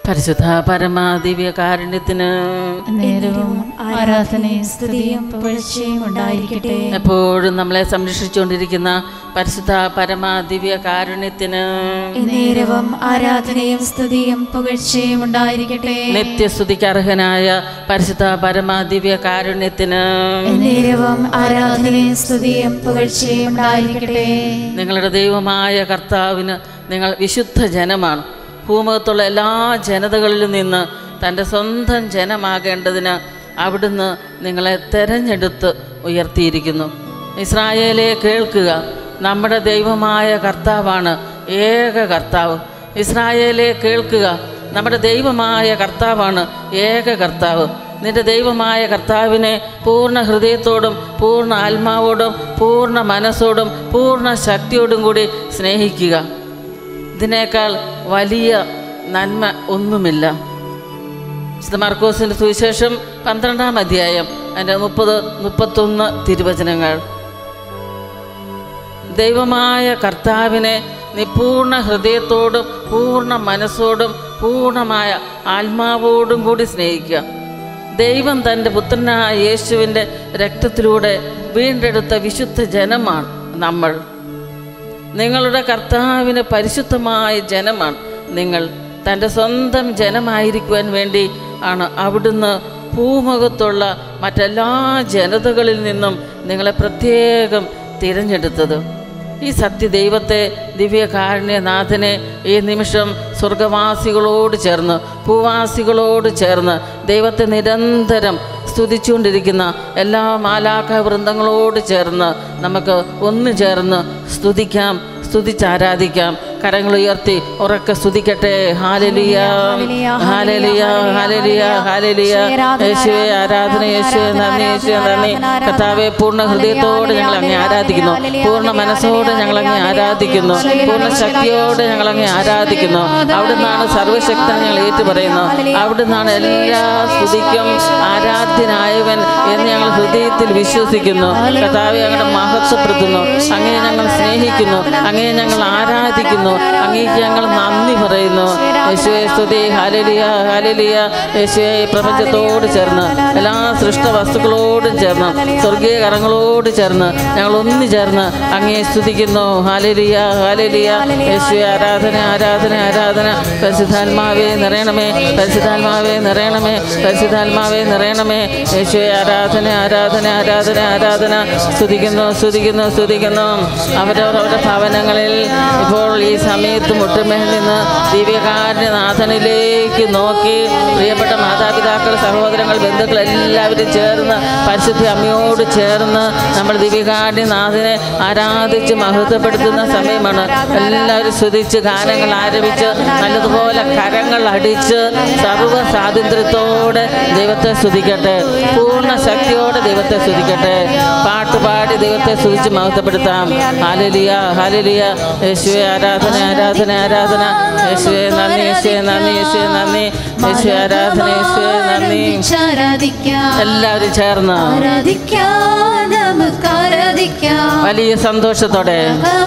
പരിശുദ്ധ പരമാദിവ്യ കാരുണ്യത്തിന് നേരവും ആരാധനയും സ്തുതിയും പുകഴ്ചയും ഉണ്ടായിരിക്കട്ടെ എപ്പോഴും നമ്മളെ സംരക്ഷിച്ചുകൊണ്ടിരിക്കുന്ന പരിശുദ്ധ പരമാദിവ്യ കാരുണ്യത്തിന് നേരവും ആരാധനയും സ്തുതിയും പുകഴ്ചയും ഉണ്ടായിരിക്കട്ടെ നിത്യസ്തുതിക്ക് അർഹനായ പരിശുദ്ധ പരമാദിവ്യ കാരുണ്യത്തിന് നേരവും ആരാധനയും സ്തുതിയും പുകഴ്ചയും ഉണ്ടായിരിക്കട്ടെ നിങ്ങളുടെ ദൈവമായ കർത്താവിന് നിങ്ങൾ വിശുദ്ധ ജനമാണ് ഭൂമുഖത്തുള്ള എല്ലാ ജനതകളിലും നിന്ന് തൻ്റെ സ്വന്തം ജനമാകേണ്ടതിന് അവിടുന്ന് നിങ്ങളെ തെരഞ്ഞെടുത്ത് ഉയർത്തിയിരിക്കുന്നു ഇസ്രായേലെ കേൾക്കുക നമ്മുടെ ദൈവമായ കർത്താവാണ് ഏക കർത്താവ് ഇസ്രായേലെ കേൾക്കുക നമ്മുടെ ദൈവമായ കർത്താവാണ് ഏക കർത്താവ് നിന്റെ ദൈവമായ കർത്താവിനെ പൂർണ്ണ ഹൃദയത്തോടും പൂർണ്ണ ആത്മാവോടും പൂർണ്ണ മനസ്സോടും പൂർണ്ണ ശക്തിയോടും കൂടി സ്നേഹിക്കുക ഇതിനേക്കാൾ വലിയ നന്മ ഒന്നുമില്ല വിശുദ്ധ മാർക്കോസിൻ്റെ സുവിശേഷം പന്ത്രണ്ടാം അധ്യായം അതിൻ്റെ മുപ്പത് മുപ്പത്തൊന്ന് തിരുവചനങ്ങൾ ദൈവമായ കർത്താവിനെ നീ പൂർണ്ണ ഹൃദയത്തോടും പൂർണ്ണ മനസ്സോടും പൂർണ്ണമായ ആത്മാവോടും കൂടി സ്നേഹിക്കുക ദൈവം തൻ്റെ പുത്രനായ യേശുവിൻ്റെ രക്തത്തിലൂടെ വീണ്ടെടുത്ത വിശുദ്ധ ജനമാണ് നമ്മൾ നിങ്ങളുടെ കർത്താവിന് പരിശുദ്ധമായ ജനമാണ് നിങ്ങൾ തൻ്റെ സ്വന്തം ജനമായിരിക്കുവാൻ വേണ്ടി ആണ് അവിടുന്ന് ഭൂമുഖത്തുള്ള മറ്റെല്ലാ ജനതകളിൽ നിന്നും നിങ്ങളെ പ്രത്യേകം തിരഞ്ഞെടുത്തത് ഈ സത്യദൈവത്തെ ദിവ്യകാരുണ്യനാഥനെ ഈ നിമിഷം സ്വർഗവാസികളോട് ചേർന്ന് ഭൂവാസികളോട് ചേർന്ന് ദൈവത്തെ നിരന്തരം സ്തുതിച്ചുകൊണ്ടിരിക്കുന്ന എല്ലാ മാലാഖ വൃന്ദങ്ങളോട് ചേർന്ന് നമുക്ക് ഒന്ന് ചേർന്ന് സ്തുതിക്കാം സ്തുതിച്ചാരാധിക്കാം കരങ്ങൾ ഉയർത്തി ഉറക്കെ സ്തുതിക്കട്ടെ ഹാലലിയ ഹാലലിയ ഹാലലിയ ഹാലലിയ യേശുവെ ആരാധന യേശുവെ നന്ദി യേശുവെ നന്ദി കർത്താവെ പൂർണ്ണ ഹൃദയത്തോടെ ഞങ്ങൾ അങ്ങേ ആരാധിക്കുന്നു പൂർണ്ണ മനസ്സോടെ ഞങ്ങൾ അങ്ങേ ആരാധിക്കുന്നു പൂർണ്ണ ശക്തിയോടെ ഞങ്ങൾ അങ്ങേ ആരാധിക്കുന്നു അവിടുന്നാണ് സർവശക്തൻ ഞങ്ങൾ ഏറ്റുപറയുന്നു അവിടുന്നാണ് എല്ലാ സ്തുതിക്കും ആരാധ്യനായവൻ എന്ന് ഞങ്ങൾ ഹൃദയത്തിൽ വിശ്വസിക്കുന്നു കർത്താവെ ഞങ്ങളുടെ മഹത്വപ്പെടുത്തുന്നു അങ്ങനെ ഞങ്ങൾ സ്നേഹിക്കുന്നു അങ്ങനെ ഞങ്ങൾ ആരാധിക്കുന്നു അങ്ങേക്ക് ഞങ്ങൾ നന്ദി പറയുന്നു യേശുവെ സ്തുതി ഹാലലിയ ഹാലലിയ യേശുവെ ഈ പ്രപഞ്ചത്തോട് ചേർന്ന് എല്ലാ സൃഷ്ട വസ്തുക്കളോടും ചേർന്ന് സ്വർഗീയ കരങ്ങളോട് ചേർന്ന് ഞങ്ങൾ ഒന്നു ചേർന്ന് അങ്ങേ സ്തുതിക്കുന്നു ഹാലലിയ ഹാലലിയ യേശുവെ ആരാധന ആരാധന ആരാധന പരിശുദ്ധാത്മാവേ നിറയണമേ പരിശുദ്ധാത്മാവേ നിറയണമേ പരിശുദ്ധാത്മാവേ നിറയണമേ യേശുവെ ആരാധന ആരാധന ആരാധന ആരാധന സ്തുതിക്കുന്നു സ്തുതിക്കുന്നു സ്തുതിക്കുന്നു അവരവർ അവരുടെ ഭവനങ്ങളിൽ ഇപ്പോൾ ഈ സമയത്ത് മുട്ടുമേൽ നിന്ന് ദിവ്യകാരനാഥനിലേക്ക് നോക്കി പ്രിയപ്പെട്ട മാതാപിതാക്കൾ സഹോദരങ്ങൾ ബന്ധുക്കൾ എല്ലാവരും ചേർന്ന് പരിശുദ്ധ അമ്മയോട് ചേർന്ന് നമ്മൾ ദിവ്യകാരനാഥനെ ആരാധിച്ച് മഹത്വപ്പെടുത്തുന്ന സമയമാണ് എല്ലാവരും സ്തുതിച്ച് ഗാനങ്ങൾ ആരംഭിച്ച് നല്ലതുപോലെ കരങ്ങൾ അടിച്ച് സർവ്വ സ്വാതന്ത്ര്യത്തോടെ ദൈവത്തെ സ്തുതിക്കട്ടെ പൂർണ്ണ ശക്തിയോടെ ദൈവത്തെ സ്തുതിക്കട്ടെ പാട്ടുപാടി ദൈവത്തെ സ്തുതിച്ച് മഹത്വപ്പെടുത്താം ഹാലലിയ ഹാലലിയ യേശുവെ ആരാധന ആരാധന ആരാധന യേശുവെ നന്ദി യേശുവെ നന്ദി യേശുവെ നന്ദി യേശുവെ ആരാധന യേശുവെ നന്ദി ആരാധിക്കാം എല്ലാവരും ചേർന്ന് ആരാധിക്കാം നമുക്ക് ആരാധിക്കാം വലിയ സന്തോഷത്തോടെ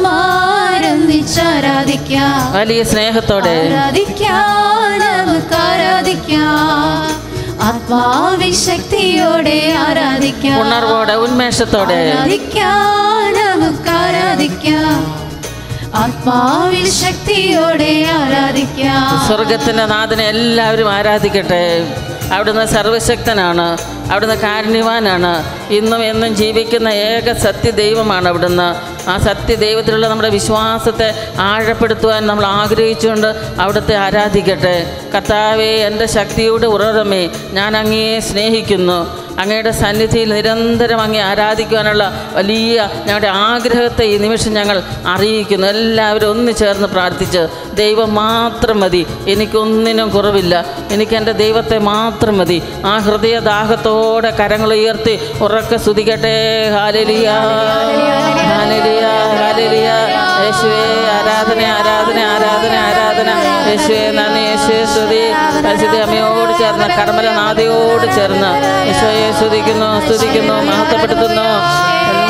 ആരാധിക്കാം വലിയ സ്നേഹത്തോടെ ആരാധിക്കാം നമുക്ക് ആരാധിക്കാം ആത്മാവിൽ ശക്തിയോടെ ആരാധിക്കാം ഉണർവോടെ ഉന്മേഷത്തോടെ ആരാധിക്കാം നമുക്ക് ആരാധിക്കാം ആത്മാവിൽ ശക്തിയോടെ ആരാധിക്കാം സ്വർഗത്തിൻ്റെ നാഥനെ എല്ലാവരും ആരാധിക്കട്ടെ അവിടുന്ന് സർവശക്തനാണ് അവിടുന്ന് കാരുണ്യവാനാണ് ഇന്നും എന്നും ജീവിക്കുന്ന ഏക സത്യദൈവമാണ് അവിടുന്ന് ആ സത്യദൈവത്തിലുള്ള നമ്മുടെ വിശ്വാസത്തെ ആഴപ്പെടുത്തുവാൻ നമ്മൾ ആഗ്രഹിച്ചുകൊണ്ട് അവിടുത്തെ ആരാധിക്കട്ടെ കർത്താവെ എൻ്റെ ശക്തിയുടെ ഉറവമേ ഞാൻ അങ്ങയെ സ്നേഹിക്കുന്നു അങ്ങയുടെ സന്നിധിയിൽ നിരന്തരം അങ്ങേ ആരാധിക്കുവാനുള്ള വലിയ ഞങ്ങളുടെ ആഗ്രഹത്തെ ഈ നിമിഷം ഞങ്ങൾ അറിയിക്കുന്നു എല്ലാവരും ഒന്ന് ചേർന്ന് പ്രാർത്ഥിച്ച് ദൈവം മാത്രം മതി എനിക്കൊന്നിനും കുറവില്ല എനിക്ക് എൻ്റെ ദൈവത്തെ മാത്രം മതി ആ ഹൃദയദാഹത്തോടെ കരങ്ങൾ ഉയർത്തി ഉറക്കെ സ്തുതിക്കട്ടെ ഹാലലിയ ഹാലലിയ ഹാലലിയ യേശുവേ ആരാധന ആരാധന ആരാധന ആരാധന യേശുവേ നന്ദി യേശുവേ സ്തുതി പരിശുദ്ധ അമ്മയോട് ചേർന്ന് കർമ്മലനാഥയോട് ചേർന്ന് യേശുവയെ സ്തുതിക്കുന്നു സ്തുതിക്കുന്നു മഹത്വപ്പെടുത്തുന്നു എല്ലാവരും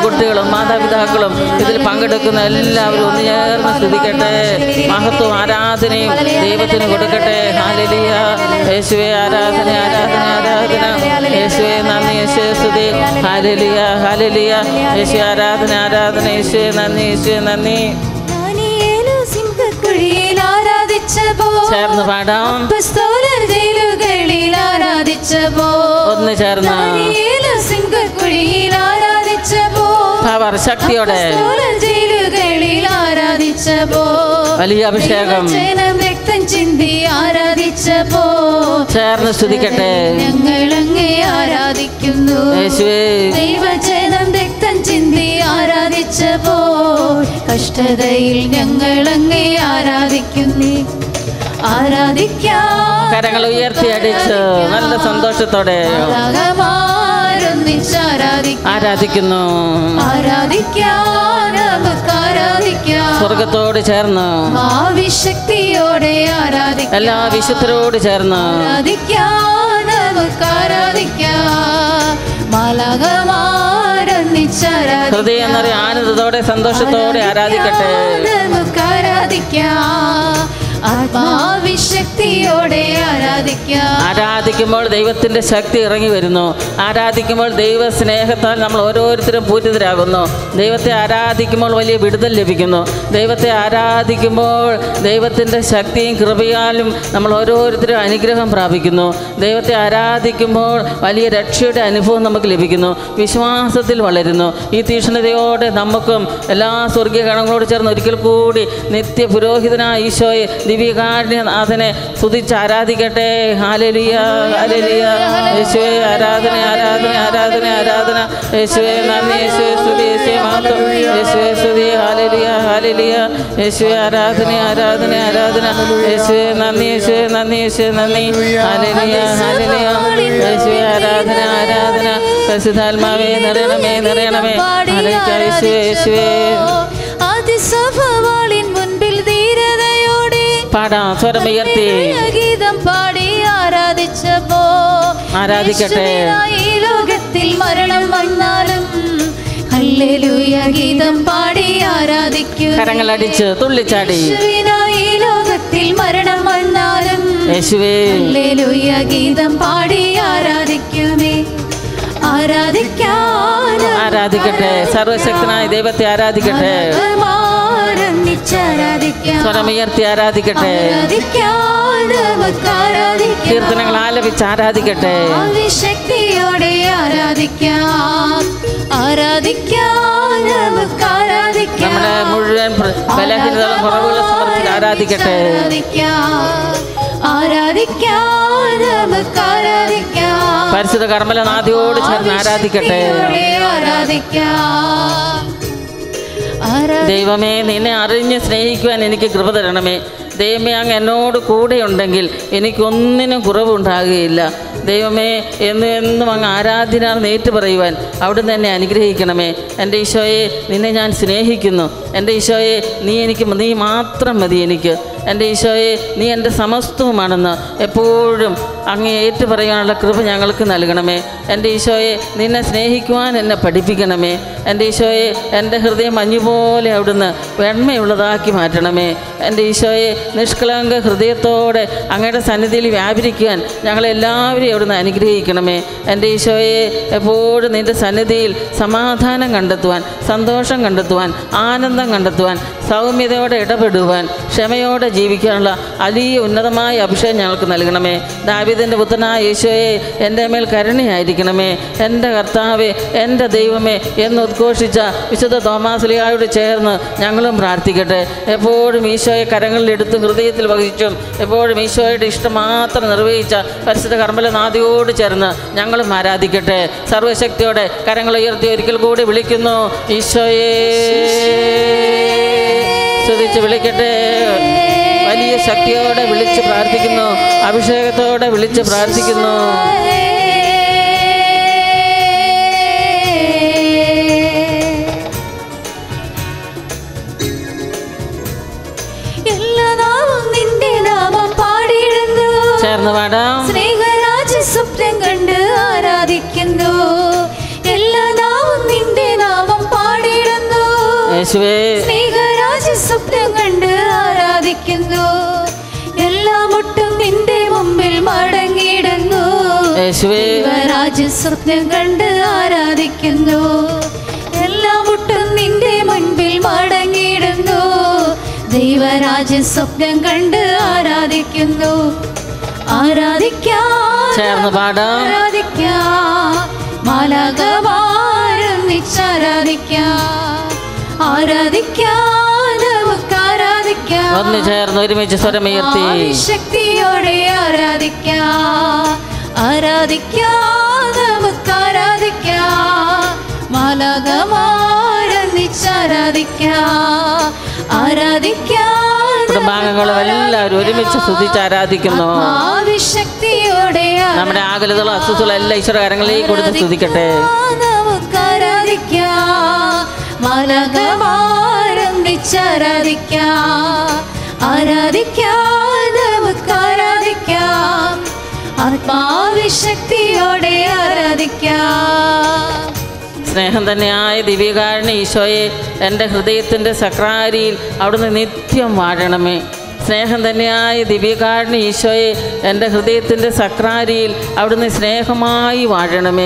കുട്ടികളും മാതാപിതാക്കളും ഇതിൽ പങ്കെടുക്കുന്ന എല്ലാവരും ഒന്ന് ചേർന്ന് സ്തുതിക്കട്ടെ മഹത്വം ആരാധനയും ദൈവത്തിന് കൊടുക്കട്ടെ ഹാലലിയ യേശുവെ ആരാധന ആരാധന ആരാധന യേശുവെ നന്ദി യേശുവെ സ്തുതി ഹാലലിയ ഹാലലിയ യേശു ആരാധന ആരാധന യേശുവെ നന്ദി യേശുവെ നന്ദി ദാനിയേലു സിംഹക്കുഴിയിൽ ആരാധിച്ചപ്പോ ചേർന്ന് പാടാം അപ്പസ്തോലർ ജയിലുകളിൽ ആരാധിച്ചപ്പോ ഒന്ന് ചേർന്ന് ദാനിയേലു സിംഹക്കുഴിയിൽ ആരാധിച്ചപ്പോ പവർ ശക്തിയോടെ അപ്പസ്തോലർ ജയിലുകളിൽ ആരാധിച്ചപ്പോ വലിയ അഭിഷേകം ദൈവജനം രക്തം ചിന്തി ആരാധിച്ചപ്പോ ചേർന്ന് സ്തുതിക്കട്ടെ ഞങ്ങൾ അങ്ങേ ആരാധിക്കുന്നു യേശുവേ ദൈവജനം രക്തം ചിന്തി ആരാധിച്ചപ്പോ കഷ്ടതയിൽ ഞങ്ങൾ അങ്ങേ ആരാധിക്കുന്നു ആരാധിക്കാം കരങ്ങൾ ഉയർത്തി അടിച്ച് നല്ല സന്തോഷത്തോടെ രാഗമാരൊന്നിച്ച് ആരാധിക്കാം ആരാധിക്കുന്നു ആരാധിക്കാം നമുക്ക് ആരാധിക്കാം സ്വർഗത്തോട് ചേർന്ന് ഭാവിശക്തിയോടെ ആരാധിക്കാം എല്ലാ വിശുദ്ധരോട് ചേർന്ന് ആരാധിക്കാം നമുക്ക് ആരാധിക്കാം മാലകമാരൊന്നിച്ച് ആരാധിക്കാം ഹൃദയം നിറയെ ആനന്ദത്തോടെ സന്തോഷത്തോടെ ആരാധിക്കട്ടെ നമുക്ക് ആരാധിക്കാം ആത്മാവിശക്തിയോടെ ആരാധിക്കാം ആരാധിക്കുമ്പോൾ ദൈവത്തിൻ്റെ ശക്തി ഇറങ്ങി വരുന്നു ആരാധിക്കുമ്പോൾ ദൈവ സ്നേഹത്താൽ നമ്മൾ ഓരോരുത്തരും പൂരിതരാകുന്നു ദൈവത്തെ ആരാധിക്കുമ്പോൾ വലിയ വിടുതൽ ലഭിക്കുന്നു ദൈവത്തെ ആരാധിക്കുമ്പോൾ ദൈവത്തിൻ്റെ ശക്തിയും കൃപയാലും നമ്മൾ ഓരോരുത്തരും അനുഗ്രഹം പ്രാപിക്കുന്നു ദൈവത്തെ ആരാധിക്കുമ്പോൾ വലിയ രക്ഷയുടെ അനുഭവം നമുക്ക് ലഭിക്കുന്നു വിശ്വാസത്തിൽ വളരുന്നു ഈ തീക്ഷ്ണതയോടെ നമുക്കും എല്ലാ സ്വർഗീയ ഗണങ്ങളോട് ചേർന്ന് ഒരിക്കൽ കൂടി നിത്യ പുരോഹിതനായ ഈശോയെ ദിവ്യകാരുണ്യനാഥനെ സ്തുതിച്ച് ആരാധിക്കട്ടെ ഹാലലിയ ഹാലലിയ യേശുവെ ആരാധന ആരാധന ആരാധന ആരാധന യേശുവെ നന്ദി യേശുവെ സ്തുതി യേശുവെ മഹത്വം യേശുവെ സ്തുതി ഹാലലിയ ഹാലലിയ യേശുവെ ആരാധന ആരാധന ആരാധന യേശുവെ നന്ദി യേശുവെ നന്ദി യേശുവെ നന്ദി ഹാലലിയ ഹാലലിയ യേശുവെ ആരാധന ആരാധന പരിശുദ്ധാത്മാവേ നിറയണമേ നിറയണമേ ഹാലലിയ യേശുവെ യേശുവേ അതിസഭവാളിൻ മുൻപിൽ ധീരതയോടെ പാടാം സ്വരമുയർത്തി ഗീതം പാടി ആരാധിച്ചപ്പോ ആരാധിക്കട്ടെ. യേശുവിനായി ഈ ലോകത്തിൽ മരണം വന്നാലും ഹല്ലേലൂയ ഗീതം പാടി ആരാധിക്കൂ കരങ്ങളടിച്ച് തുള്ളിച്ചാടി യേശുവിനായി ഈ ലോകത്തിൽ മരണം വന്നാലും യേശുവേ ഹല്ലേലൂയ ഗീതം പാടി ആരാധിക്കുമേ ആരാധിക്കാൻ ആരാധിക്കട്ടെ സർവശക്തനായ ദൈവത്തെ ആരാധിക്കട്ടെ ആരാധിക്കാം സ്വരമുയർത്തി ആരാധിക്കട്ടെ ആരാധിക്കാം നമുക്ക് ആരാധിക്കാം കീർത്തനങ്ങൾ ആലപിച്ച് ആരാധിക്കട്ടെ ശക്തിയോടെ ആരാധിക്കാം ആരാധിക്കാം നമുക്ക് ആരാധിക്കാം നമ്മുടെ മുഴുവൻ പ്ര- ബലഹീനതകളും കുറവുകളും സമർപ്പിച്ച് ആരാധിക്കട്ടെ ആരാധിക്കാം ആരാധിക്കാം നമുക്ക് ആരാധിക്കാം പരിശുദ്ധ കർമ്മലനാഥിയോട് ചേർന്ന് ആരാധിക്കട്ടെ ശക്തിയോടെ ആരാധിക്കാം ആരാ- ദൈവമേ നിന്നെ അറിഞ്ഞ് സ്നേഹിക്കുവാൻ എനിക്ക് കൃപ തരണമേ ദൈവമേ അങ്ങ് എന്നോട് കൂടെയുണ്ടെങ്കിൽ എനിക്കൊന്നിനും കുറവുണ്ടാകുകയില്ല ദൈവമേ എന്നും എന്നും അങ്ങ് ആരാധ്യനാണെന്ന് ഏറ്റു പറയുവാൻ അവിടുന്ന് എന്നെ അനുഗ്രഹിക്കണമേ എൻ്റെ ഈശോയെ നിന്നെ ഞാൻ സ്നേഹിക്കുന്നു എൻ്റെ ഈശോയെ നീ എനിക്ക് നീ മാത്രം മതി എനിക്ക് എൻ്റെ ഈശോയെ നീ എൻ്റെ സമസ്തവുമാണെന്ന് എപ്പോഴും അങ്ങ് ഏറ്റു പറയാനുള്ള കൃപ ഞങ്ങൾക്ക് നൽകണമേ എൻ്റെ ഈശോയെ നിന്നെ സ്നേഹിക്കുവാൻ എന്നെ പഠിപ്പിക്കണമേ എൻ്റെ ഈശോയെ എൻ്റെ ഹൃദയം മഞ്ഞുപോലെ അവിടുന്ന് വെണ്മയുള്ളതാക്കി മാറ്റണമേ എൻ്റെ ഈശോയെ നിഷ്കളങ്ക ഹൃദയത്തോടെ അങ്ങയുടെ സന്നിധിയിൽ വ്യാപരിക്കുവാൻ ഞങ്ങളെല്ലാവരെയും അവിടുന്ന് അനുഗ്രഹിക്കണമേ എൻ്റെ ഈശോയെ എപ്പോഴും നിൻ്റെ സന്നിധിയിൽ സമാധാനം കണ്ടെത്തുവാൻ സന്തോഷം കണ്ടെത്തുവാൻ ആനന്ദം കണ്ടെത്തുവാൻ സൗമ്യതയോടെ ഇടപെടുവാൻ ക്ഷമയോടെ ജീവിക്കാനുള്ള വലിയ ഉന്നതമായ അഭിഷേകം ഞങ്ങൾക്ക് നൽകണമേ ദാവിദിൻ്റെ പുത്രനായ യേശോയെ എൻ്റെ മേൽ കരുണയായിരിക്കണമേ എൻ്റെ കർത്താവെ എൻ്റെ ദൈവമേ എന്ന് ഉദ്ഘോഷിച്ച വിശുദ്ധ തോമാസ്ലിയായോട് ചേർന്ന് ഞങ്ങളും പ്രാർത്ഥിക്കട്ടെ എപ്പോഴും ഈശോയെ കരങ്ങളിലെടുത്തും ഹൃദയത്തിൽ വഹിച്ചും എപ്പോഴും ഈശോയുടെ ഇഷ്ടം മാത്രം നിർവഹിച്ച പരിശുദ്ധ കർമ്മലനാദിയോട് ചേർന്ന് ഞങ്ങളും ആരാധിക്കട്ടെ സർവശക്തിയോടെ കരങ്ങൾ ഉയർത്തി ഒരിക്കൽ കൂടി വിളിക്കുന്നു ഈശോയെ സ്തുതിച്ച് വിളിക്കട്ടെ വലിയ ശക്തിയോടെ വിളിച്ച് പ്രാർത്ഥിക്കുന്നു അഭിഷേകത്തോടെ വിളിച്ച് പ്രാർത്ഥിക്കുന്നു എല്ലാ നാമം നിന്റെ നാമം പാടിയിടുന്നു ചേർന്ന് പാടാം സ്നേഹരാജ സ്വപ്നം കണ്ട് ആരാധിക്കുന്നു എല്ലാ നാമം നിന്റെ നാമം പാടി യേശുവേ സ്നേഹരാജ സ്വപ്നം കണ്ട് ആരാധിക്കുന്നു എല്ലാ മുട്ടും നിന്റെ മുമ്പിൽ മടങ്ങിയിടുന്നു യേശുവേ ദൈവരാജ സ്വപ്നം കണ്ട് ആരാധിക്കുന്നു എല്ലാ മുട്ടും നിന്റെ മുൻപിൽ മടങ്ങിയിടുന്നു ദൈവരാജ സ്വപ്നം കണ്ട് ആരാധിക്കുന്നു ആരാധിക്കാം ചേർന്ന് പാടാം ആരാധിക്കാം മാലാകമാരും നിച്ചാരാധിക്കാം ആരാധിക്കാം നമുക്ക് ആരാധിക്കാം ഒന്ന് ചേർന്ന് ഒരുമിച്ച് സ്വരമുയർത്തി ശക്തിയോടെ ആരാധിക്കാം ആരാധിക്കാം നമുക്ക് ആരാധിക്കാം മാലകമാരന്നിച്ചാരാധിക്കാം ആരാധിക്കാം കുടുംബാംഗങ്ങളും എല്ലാവരും ഒരുമിച്ച് സ്തുതിച്ച് ആരാധിക്കുന്നു ആവിശക്തിയോടെ നമ്മുടെ ആകുലതകളും അസ്വസ്ഥകളും എല്ലാം ഈശ്വര കരങ്ങളിലേക്ക് കൊടുത്ത് സ്തുതിക്കട്ടെ നമുക്ക് ആരാധിക്കാം മാലകമാരന്നിച്ചാരാധിക്കാം ആരാധിക്കാം നമുക്ക് ആരാധിക്കാം ആത്മാവിശക്തിയോടെ ആരാധിക്കാം സ്നേഹം തന്നെയായ ദിവ്യകാരുണ്യ ഈശോയെ എൻ്റെ ഹൃദയത്തിൻ്റെ സക്രാരിയിൽ അവിടുന്ന് നിത്യം വാഴണമേ സ്നേഹം തന്നെയായ ദിവ്യകാരുണ്യ ഈശോയെ എൻ്റെ ഹൃദയത്തിൻ്റെ സക്രാരിയിൽ അവിടുന്ന് സ്നേഹമായി വാഴണമേ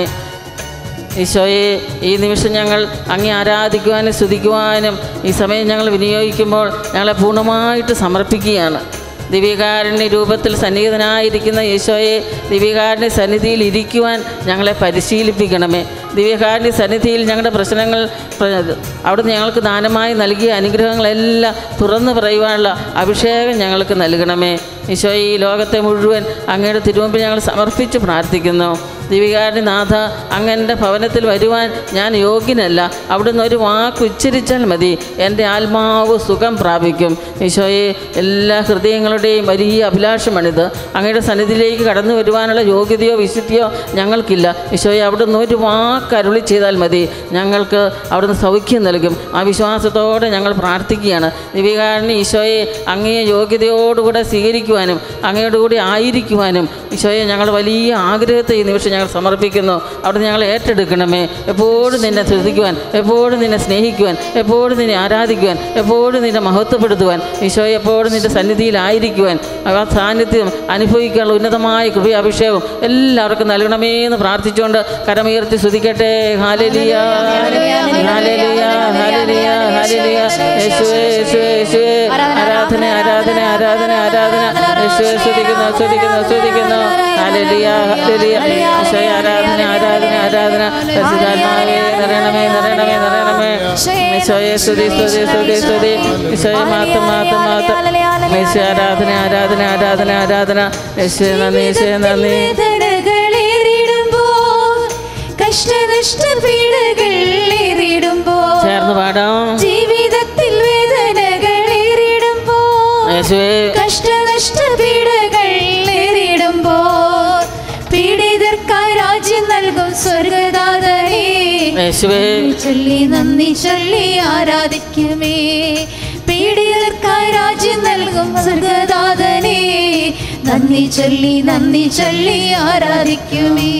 ഈശോയെ ഈ നിമിഷം ഞങ്ങൾ അങ്ങേ ആരാധിക്കുവാനും സ്തുതിക്കുവാനും ഈ സമയം ഞങ്ങൾ വിനിയോഗിക്കുമ്പോൾ ഞങ്ങളെ പൂർണ്ണമായിട്ട് സമർപ്പിക്കുകയാണ് ദിവ്യകാരുണ്യ രൂപത്തിൽ സന്നിഹിതനായിരിക്കുന്ന ഈശോയെ ദിവ്യകാരുണ്യ സന്നിധിയിൽ ഇരിക്കുവാൻ ഞങ്ങളെ പരിശീലിപ്പിക്കണമേ ദിവ്യകാരുണ്യ സന്നിധിയിൽ ഞങ്ങളുടെ പ്രശ്നങ്ങൾ പ്ര- അവിടുന്ന് ഞങ്ങൾക്ക് ദാനമായി നൽകിയ അനുഗ്രഹങ്ങളെല്ലാം തുറന്നു പറയുവാനുള്ള അഭിഷേകം ഞങ്ങൾക്ക് നൽകണമേ ഈശോയെ ഈ ലോകത്തെ മുഴുവൻ അങ്ങയുടെ തിരുമുമ്പിൽ ഞങ്ങൾ സമർപ്പിച്ച് പ്രാർത്ഥിക്കുന്നു ദിവികാരൻ നാഥ അങ്ങൻ്റെ ഭവനത്തിൽ വരുവാൻ ഞാൻ യോഗ്യനല്ല അവിടുന്ന് ഒരു വാക്ക് ഉച്ചരിച്ചാൽ മതി എൻ്റെ ആത്മാവ് സുഖം പ്രാപിക്കും ഈശോയെ എല്ലാ ഹൃദയങ്ങളുടെയും വലിയ അഭിലാഷമാണിത് അങ്ങയുടെ സന്നിധിയിലേക്ക് കടന്നു വരുവാനുള്ള യോഗ്യതയോ വിശുദ്ധിയോ ഞങ്ങൾക്കില്ല ഈശോയെ അവിടുന്ന് ഒരു വാക്ക് അരുളി ചെയ്താൽ മതി ഞങ്ങൾക്ക് അവിടുന്ന് സൗഖ്യം നൽകും ആ വിശ്വാസത്തോടെ ഞങ്ങൾ പ്രാർത്ഥിക്കുകയാണ് ദിവികാരൻ ഈശോയെ അങ്ങയെ യോഗ്യതയോടുകൂടെ സ്വീകരിക്കുവാനും അങ്ങയോടുകൂടി ആയിരിക്കുവാനും ഈശോയെ ഞങ്ങൾ വലിയ ആഗ്രഹത്തെ ഈ നിമിഷം ഞങ്ങൾ സമർപ്പിക്കുന്നു അവിടെ ഞങ്ങൾ ഏറ്റെടുക്കണമേ എപ്പോഴും നിന്നെ ശ്രദ്ധിക്കുവാൻ എപ്പോഴും നിന്നെ സ്നേഹിക്കുവാൻ എപ്പോഴും നിന്നെ ആരാധിക്കുവാൻ എപ്പോഴും നിന്നെ മഹത്വപ്പെടുത്തുവാൻ ഈശോയെ എപ്പോഴും നിന്റെ സന്നിധിയിലായിരിക്കുവാൻ ആ സാന്നിധ്യം അനുഭവിക്കാനുള്ള ഉന്നതമായ കൃപയാഭിഷേകം എല്ലാവർക്കും നൽകണമേ എന്ന് പ്രാർത്ഥിച്ചുകൊണ്ട് കരമുയർത്തി സ്തുതിക്കട്ടെ ഹാലലിയ ഹാലലിയ ഹാലലിയ ഹാലലിയ യേശുവേ യേശുവേ യേശുവേ ആരാധന ആരാധന ആരാധന ആരാധന യേശുവേ സ്തുതിക്കുന്നു സ്തുതിക്കുന്നു സ്തുതിക്കുന്നു ഹാലലിയ ഹാലലിയ യേശുവേ ആരാധന ആരാധന ആരാധന പരിശുദ്ധാത്മാവേ നിറയണമേ നിറയണമേ നിറയണമേ യേശോയെ സ്തുതി സ്തുതി സ്തുതി സ്തുതി യേശോയെ മാത്രം മാത്രം മാത്രം യേശു ആരാധന ആരാധന ആരാധന ആരാധന യേശുവേ നന്ദി യേശുവേ നന്ദി വേദനകളേറിടുമ്പോൾ കഷ്ടനഷ്ട പീഡകളേറിടുമ്പോൾ ചേർന്ന് പാടാം ജീവിതത്തിൽ വേദനകളേറിടുമ്പോൾ യേശുവേ കഷ്ടനഷ്ട പീഡകളേറിടുമ്പോൾ പീഡിതർക്കായി രാജ്യം നൽകും സ്വർഗദാതനേ യേശുവേ ചൊല്ലി നന്ദി ചൊല്ലി ആരാധിക്കുമേ പീഡിതർക്കായി രാജ്യം നൽകും സ്വർഗദാതനേ നന്ദി ചൊല്ലി നന്ദി ചൊല്ലി ആരാധിക്കുമേ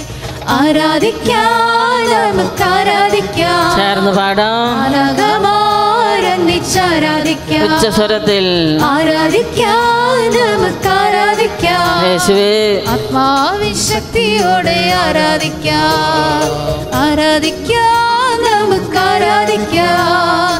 ആരാധിക്കാം നമുക്ക് ആരാധിക്കാം ചേർന്ന് പാടാം ആരാധമാരന്നിച്ചാരാധിക്കാം ഉച്ചസ്വരത്തിൽ ആരാധിക്കാം നമുക്ക് ആരാധിക്കാം യേശുവേ ആത്മാവിശക്തിയോടെ ആരാധിക്കാം ആരാധിക്കാം നമുക്ക് ആരാധിക്കാം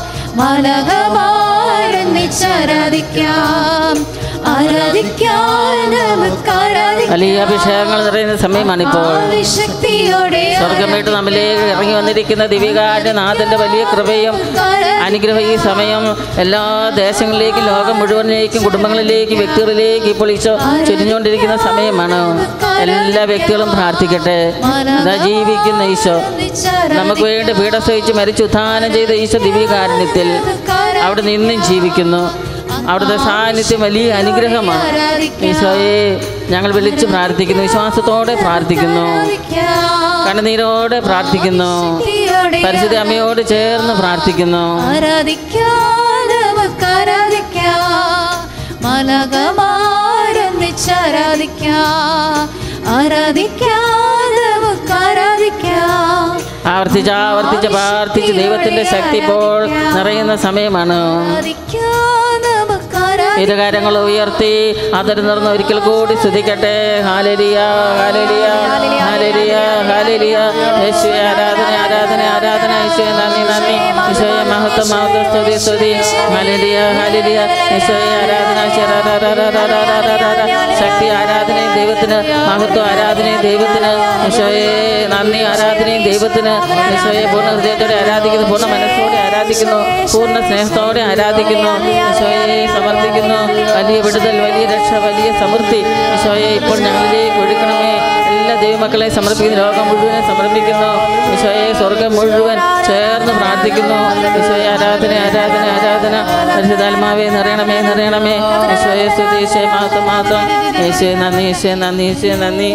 മലകമാരന്നിച്ചാരാധിക്കാം ആരാധിക്കാം നമുക്ക് ആരാധിക്കാം വലിയ അഭിഷേകങ്ങൾ നിറയുന്ന സമയമാണിപ്പോൾ ആത്മാവിശക്തിയോടെ സ്വർഗം വിട്ട് നമ്മിലേക്ക് ഇറങ്ങി വന്നിരിക്കുന്ന ദിവികാരുടെ നാഥന്റെ വലിയ കൃപയും അനുഗ്രഹം ഈ സമയം എല്ലാ ദേശങ്ങളിലേക്കും ലോകം മുഴുവനിലേക്കും കുടുംബങ്ങളിലേക്കും വ്യക്തികളിലേക്കും ഇപ്പോൾ ഈശോ ചുരിഞ്ഞുകൊണ്ടിരിക്കുന്ന സമയമാണ് എല്ലാ വ്യക്തികളും പ്രാർത്ഥിക്കട്ടെ ഇതാ ജീവിക്കുന്ന ഈശോ നമുക്ക് വേണ്ടി പീഡ സഹിച്ച് മരിച്ചു ഉത്ഥാനം ചെയ്ത ഈശോ ദിവ്യകാരുണ്യത്തിൽ അവിടെ നിന്നും ജീവിക്കുന്നു അവിടുത്തെ സാന്നിധ്യം വലിയ അനുഗ്രഹമാണ് ഈശോയെ ഞങ്ങൾ വിളിച്ച് പ്രാർത്ഥിക്കുന്നു വിശ്വാസത്തോടെ പ്രാർത്ഥിക്കുന്നു കണ്ണുനീരോടെ പ്രാർത്ഥിക്കുന്നു പരിശുദ്ധ അമ്മയോട് ചേർന്ന് പ്രാർത്ഥിക്കുന്നു ആരാധിക്കാം നമുക്ക് ആരാധിക്കാം മലകമാരൊന്നിച്ചാരാധിക്കാം ആരാധിക്കാം നമുക്ക് ആരാധിക്കാം ആവർത്തിച്ച് ആവർത്തിച്ച് പ്രാർത്ഥിച്ച് ദൈവത്തിൻ്റെ ശക്തി ഇപ്പോൾ നിറയുന്ന സമയമാണ് ഇരുകാരങ്ങൾ ഉയർത്തി അതൊരു നിറന്ന് ഒരിക്കൽ കൂടി സ്തുതിക്കട്ടെ ഹാലരിയ ഹാലരിയ ഹാലരിയ ഹാലരിയ യേശുവെ ആരാധന ആരാധന ആരാധന യേശുവെ നന്ദി നന്ദി യേശുവെ മഹത്വം മഹത്വം സ്തുതി സ്തുതി ഹാലരിയ ഹാലരിയ യേശുവെ ആരാധന ശരാരാരാരാരാരാരാരാ. ശക്തി ആരാധനയും ദൈവത്തിന് മഹത്വം ആരാധനയും ദൈവത്തിന് യേശോയെ നന്ദി ആരാധനയും ദൈവത്തിന് യേശോയെ പൂർണ്ണ ഹൃദയത്തോടെ ആരാധിക്കുന്നു പൂർണ്ണ മനസ്സോടെ ആരാധിക്കുന്നു പൂർണ്ണ സ്നേഹത്തോടെ ആരാധിക്കുന്നു യേശോയെ സമർപ്പിക്കുന്നു വലിയ വിടുതൽ വലിയ രക്ഷ വലിയ സമൃദ്ധി യേശോയെ ഇപ്പോൾ ഞങ്ങളിലേക്ക് ഒഴുക്കണമേ എല്ലാ ദൈവമക്കളെ സമർപ്പിക്കുന്നു ലോകം മുഴുവനെ സമർപ്പിക്കുന്നു യേശോയെ സ്വർഗം മുഴുവൻ ചേർന്ന് പ്രാർത്ഥിക്കുന്നു യേശോയെ ആരാധന ആരാധന ആരാധന പരിശുദ്ധാത്മാവേ നിറയണമേ നിറയണമേ യേശോയെ സ്തുതി യേശോയെ മാത്രം മാത്രം യേശോയെ നന്ദി യേശോയെ നന്ദി യേശോയെ നന്ദി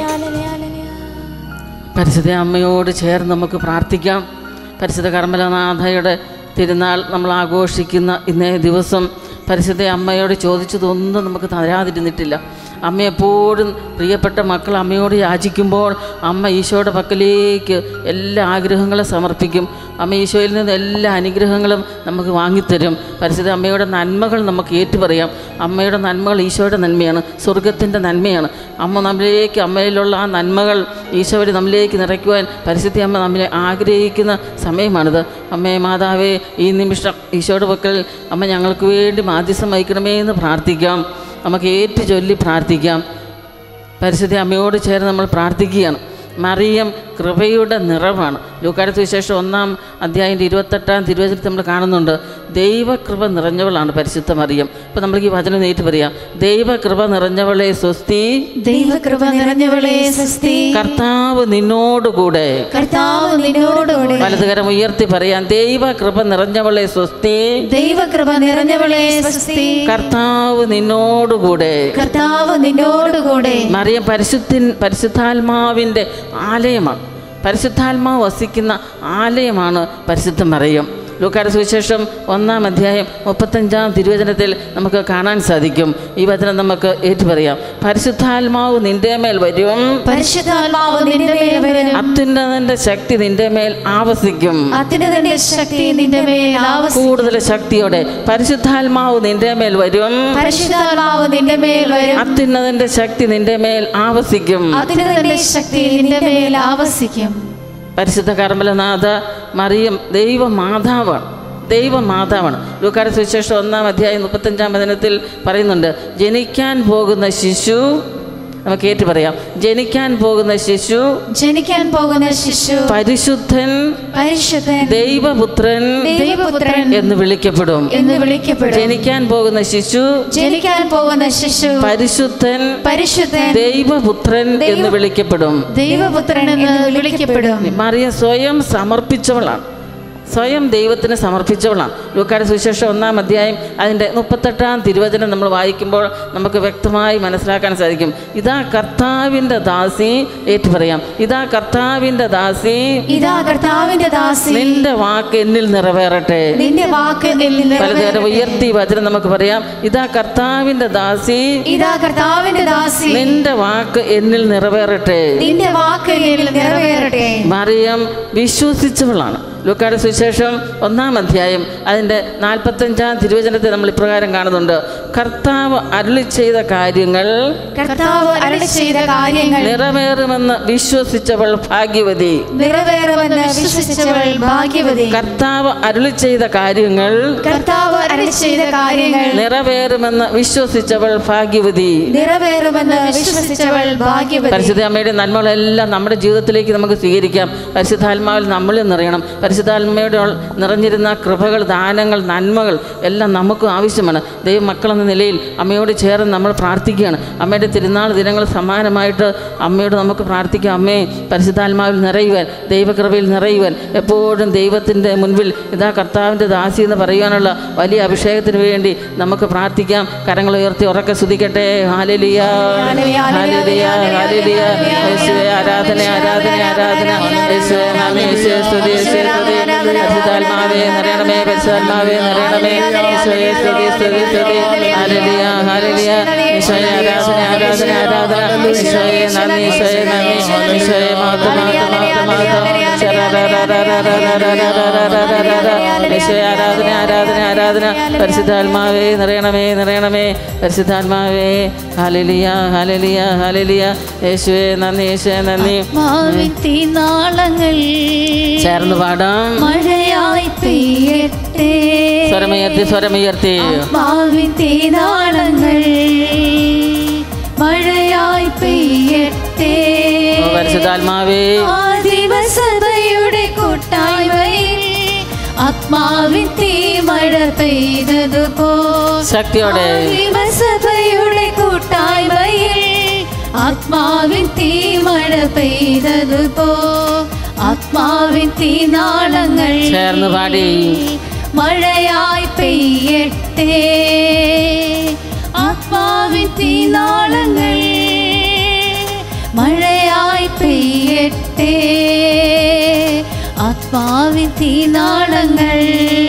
പരിശുദ്ധ അമ്മയോട് ചേർന്ന് നമുക്ക് പ്രാർത്ഥിക്കാം പരിശുദ്ധ കർമ്മലനാഥയുടെ തിരുനാൾ നമ്മൾ ആഘോഷിക്കുന്ന ഇന്നേ ദിവസം പരിശുദ്ധ അമ്മയോട് ചോദിച്ചതൊന്നും നമുക്ക് തരാതിരുന്നിട്ടില്ല അമ്മ എപ്പോഴും പ്രിയപ്പെട്ട മക്കൾ അമ്മയോട് യാചിക്കുമ്പോൾ അമ്മ ഈശോയുടെ പക്കലേക്ക് എല്ലാ ആഗ്രഹങ്ങളും സമർപ്പിക്കും അമ്മ ഈശോയിൽ നിന്ന് എല്ലാ അനുഗ്രഹങ്ങളും നമുക്ക് വാങ്ങിത്തരും പരിശുദ്ധ അമ്മയുടെ നന്മകൾ നമുക്ക് ഏറ്റുപറയാം അമ്മയുടെ നന്മകൾ ഈശോയുടെ നന്മയാണ് സ്വർഗത്തിൻ്റെ നന്മയാണ് അമ്മ നമ്മളിലേക്ക് അമ്മയിലുള്ള ആ നന്മകൾ ഈശോ വഴി നമ്മളിലേക്ക് നിറയ്ക്കുവാൻ പരിശുദ്ധ അമ്മ നമ്മളെ ആഗ്രഹിക്കുന്ന സമയമാണിത് അമ്മേ മാതാവേ ഈ നിമിഷം ഈശോയുടെ പക്കൽ അമ്മ ഞങ്ങൾക്ക് വേണ്ടി മാധ്യസ്ഥം വഹിക്കണമേ എന്ന് പ്രാർത്ഥിക്കാം നമുക്ക് ഏറ്റു ചൊല്ലി പ്രാർത്ഥിക്കാം പരിശുദ്ധ അമ്മയോട് ചേർന്ന് നമ്മൾ പ്രാർത്ഥിക്കുകയാണ് മറിയം കൃപയുടെ നിറവാണ് ലൂക്കാട് സുവിശേഷം ഒന്നാം അധ്യായൻ്റെ ഇരുപത്തെട്ടാം തിരുവചനത്തിൽ നമ്മൾ കാണുന്നുണ്ട് ദൈവകൃപ നിറഞ്ഞവളാണ് പരിശുദ്ധ മറിയം ഇപ്പം നമ്മൾ ഈ വചനം നേരിട്ട് പറയാം ദൈവകൃപ നിറഞ്ഞവളെ സ്വസ്തി ദൈവകൃപ നിറഞ്ഞവളെ സ്വസ്തി കർത്താവ് നിന്നോടുകൂടെ കർത്താവ് നിന്നോടുകൂടെ വലതുകരം ഉയർത്തി പറയാം ദൈവകൃപ നിറഞ്ഞവളെ സ്വസ്തി ദൈവകൃപ നിറഞ്ഞവളെ സ്വസ്തി കർത്താവ് നിന്നോടുകൂടെ കർത്താവ് നിന്നോടുകൂടെ മറിയം പരിശുദ്ധിൻ പരിശുദ്ധാത്മാവിൻ്റെ ആലയമാണ് പരിശുദ്ധാത്മാവ് വസിക്കുന്ന ആലയമാണ് പരിശുദ്ധ മറിയം ലൂക്കാട് സുവിശേഷം ഒന്നാം അധ്യായം മുപ്പത്തഞ്ചാം തിരുവചനത്തിൽ നമുക്ക് കാണാൻ സാധിക്കും ഈ വചനം നമുക്ക് ഏറ്റുപറയാം പരിശുദ്ധാത്മാവ് നിന്റെ മേൽ വരും പരിശുദ്ധാത്മാവ് നിന്റെ മേൽ വരും അത്യുന്നതന്റെ ശക്തി നിന്റെ മേൽ ആവസിക്കും അത്യുന്നതന്റെ ശക്തി നിന്റെ മേൽ ആവസിക്കും കൂടുതൽ ശക്തിയോടെ പരിശുദ്ധാത്മാവ് നിന്റെ മേൽ വരും പരിശുദ്ധാത്മാവ് നിന്റെ മേൽ വരും അത്യുന്നതന്റെ ശക്തി നിന്റെ മേൽ ആവസിക്കും അത്യുന്നതന്റെ ശക്തി നിന്റെ മേൽ ആവസിക്കും പരിശുദ്ധ കർമ്മലനാഥ മറിയം ദൈവമാതാവാണ് ദൈവമാതാവാണ് ലൂക്കാട് സുവിശേഷം ഒന്നാം അധ്യായം മുപ്പത്തഞ്ചാം വചനത്തിൽ പറയുന്നുണ്ട് ജനിക്കാൻ പോകുന്ന ശിശു നമുക്ക് ഏറ്റു പറയാം ജനിക്കാൻ പോകുന്ന ശിശു ജനിക്കാൻ പോകുന്ന ശിശു പരിശുദ്ധൻ പരിശുദ്ധൻ ദൈവപുത്രൻ ദൈവപുത്രൻ എന്ന് വിളിക്കപ്പെടും എന്ന് വിളിക്കപ്പെടും ജനിക്കാൻ പോകുന്ന ശിശു ജനിക്കാൻ പോകുന്ന ശിശു പരിശുദ്ധൻ പരിശുദ്ധൻ ദൈവപുത്രൻ എന്ന് വിളിക്കപ്പെടും ദൈവപുത്രൻ എന്ന് വിളിക്കപ്പെടും മറിയ സ്വയം സമർപ്പിച്ചവളാണ് സ്വയം ദൈവത്തിന് സമർപ്പിച്ചവളാണ് ലൂക്കാട് സുവിശേഷം ഒന്നാം അധ്യായം അതിൻ്റെ മുപ്പത്തെട്ടാം തിരുവചനം നമ്മൾ വായിക്കുമ്പോൾ നമുക്ക് വ്യക്തമായി മനസ്സിലാക്കാൻ സാധിക്കും ഇതാ കർത്താവിൻ്റെ ദാസി ഏറ്റു പറയാം ഇതാ കർത്താവിൻ്റെ ദാസി ഇതാ കർത്താവിന്റെ ദാസി നിന്റെ വാക്ക് എന്നിൽ നിറവേറട്ടെ നിന്റെ വാക്ക് എന്നിൽ പലതരം നിറവേറട്ടെ. ഉയർത്തി വചനം നമുക്ക് പറയാം ഇതാ കർത്താവിൻ്റെ ദാസി ഇതാ കർത്താവിന്റെ ദാസി നിന്റെ വാക്ക് എന്നിൽ നിറവേറട്ടെ നിന്റെ വാക്ക് എന്നിൽ നിറവേറട്ടെ മറിയം വിശ്വസിച്ചവളാണ് ലൂക്കാട് സുവിശേഷം ഒന്നാം അധ്യായം അതിൻ്റെ നാൽപ്പത്തഞ്ചാം തിരുവചനത്തെ നമ്മൾ ഇപ്രകാരം കാണുന്നുണ്ട് കർത്താവ് അരുളി ചെയ്ത കാര്യങ്ങൾ കർത്താവ് അരുളി ചെയ്ത കാര്യങ്ങൾ നിറവേറുമെന്ന് വിശ്വസിച്ചവൾ ഭാഗ്യവതി നിറവേറുമെന്ന് വിശ്വസിച്ചവൾ ഭാഗ്യവതി കർത്താവ് അരുളി ചെയ്ത കാര്യങ്ങൾ കർത്താവ് അരുളി ചെയ്ത കാര്യങ്ങൾ നിറവേറുമെന്ന് വിശ്വസിച്ചവൾ ഭാഗ്യവതി നിറവേറുമെന്ന് വിശ്വസിച്ചവൾ ഭാഗ്യവതി പരിശുദ്ധ അമ്മയുടെ നന്മകളെല്ലാം നമ്മുടെ ജീവിതത്തിലേക്ക് നമുക്ക് സ്വീകരിക്കാം പരിശുദ്ധാത്മാവിൽ നമ്മളിൽ നിറയണം പരിശുദ്ധാത്മയുടെ ഉൾ- നിറഞ്ഞിരുന്ന കൃപകൾ ദാനങ്ങൾ നന്മകൾ എല്ലാം നമുക്ക് ആവശ്യമാണ് ദൈവ മക്കളെന്ന നിലയിൽ അമ്മയോട് ചേർന്ന് നമ്മൾ പ്രാർത്ഥിക്കുകയാണ് അമ്മയുടെ തിരുനാൾ ദിനങ്ങൾ സമാനമായിട്ട് അമ്മയോട് നമുക്ക് പ്രാർത്ഥിക്കാം അമ്മേ പരിശുദ്ധാത്മാവിൽ നിറയുവാൻ ദൈവകൃപയിൽ നിറയുവാൻ എപ്പോഴും ദൈവത്തിൻ്റെ മുൻപിൽ ഇതാ കർത്താവിൻ്റെ ദാസി എന്ന് പറയുവാനുള്ള വലിയ അഭിഷേകത്തിന് വേണ്ടി നമുക്ക് പ്രാർത്ഥിക്കാം കരങ്ങൾ ഉയർത്തി ഉറക്കെ സ്തുതിക്കട്ടെ ഹാലലിയ ഹാലലിയ ഹാലലിയ യേശുവേ ആരാധന ആരാധന ആരാധന യേശുവേ നന്ദി യേശുവേ സ്തുതി യേശുവേ സ്തുതി പരിശുദ്ധാത്മാവേ നിറയണമേ പരിശുദ്ധാത്മാവേ നിറയണമേ യേശുവേ സ്തുതി സ്തുതി സ്തുതി ഹാലലിയ ഹാലലിയ യേശുവേ ആരാധന ആരാധന ആരാധന യേശുവേ നന്ദി യേശുവേ നന്ദി യേശുവേ മാതൃ മാതൃ മാതൃ മാതൃ ശരാ യേശുവേ ആരാധന ആരാധന ആരാധന പരിശുദ്ധാത്മാവേ നിറയണമേ നിറയണമേ പരിശുദ്ധാത്മാവേ ഹാലലിയ ഹാലലിയ ഹാലലിയ യേശുവേ നന്ദി യേശുവേ നന്ദി ആത്മാവിൻ തീനാളങ്ങൾ ചേർന്ന് പാടാം മഴയായി പെയ്യട്ടെ സ്വരമുയർത്തി സ്വരമുയർത്തി ആത്മാവിൻ തീനാളങ്ങൾ മഴയായി പെയ്യട്ടെ ഓ പരിശുദ്ധാത്മാവേ ആദിവസഭയുടെ കൂട്ടായ്മയിൽ ആത്മാവിൻ തീമഴ പെയ്തതുപോ ശക്തിയോടെ ആദിവസഭയുടെ കൂട്ടായ്മയിൽ ആത്മാവിൻ തീമഴ പെയ്തതുപോ ആത്മാവിൻ തീനാളങ്ങൾ ചേർന്ന് പാടി. മഴയായി പെയ്യട്ടെ ആത്മാവിൻ തീനാളങ്ങൾ മഴയായി പെയ്യട്ടെ ആത്മാവിൻ തീനാളങ്ങൾ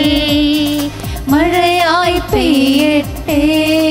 മഴയായി പെയ്യട്ടെ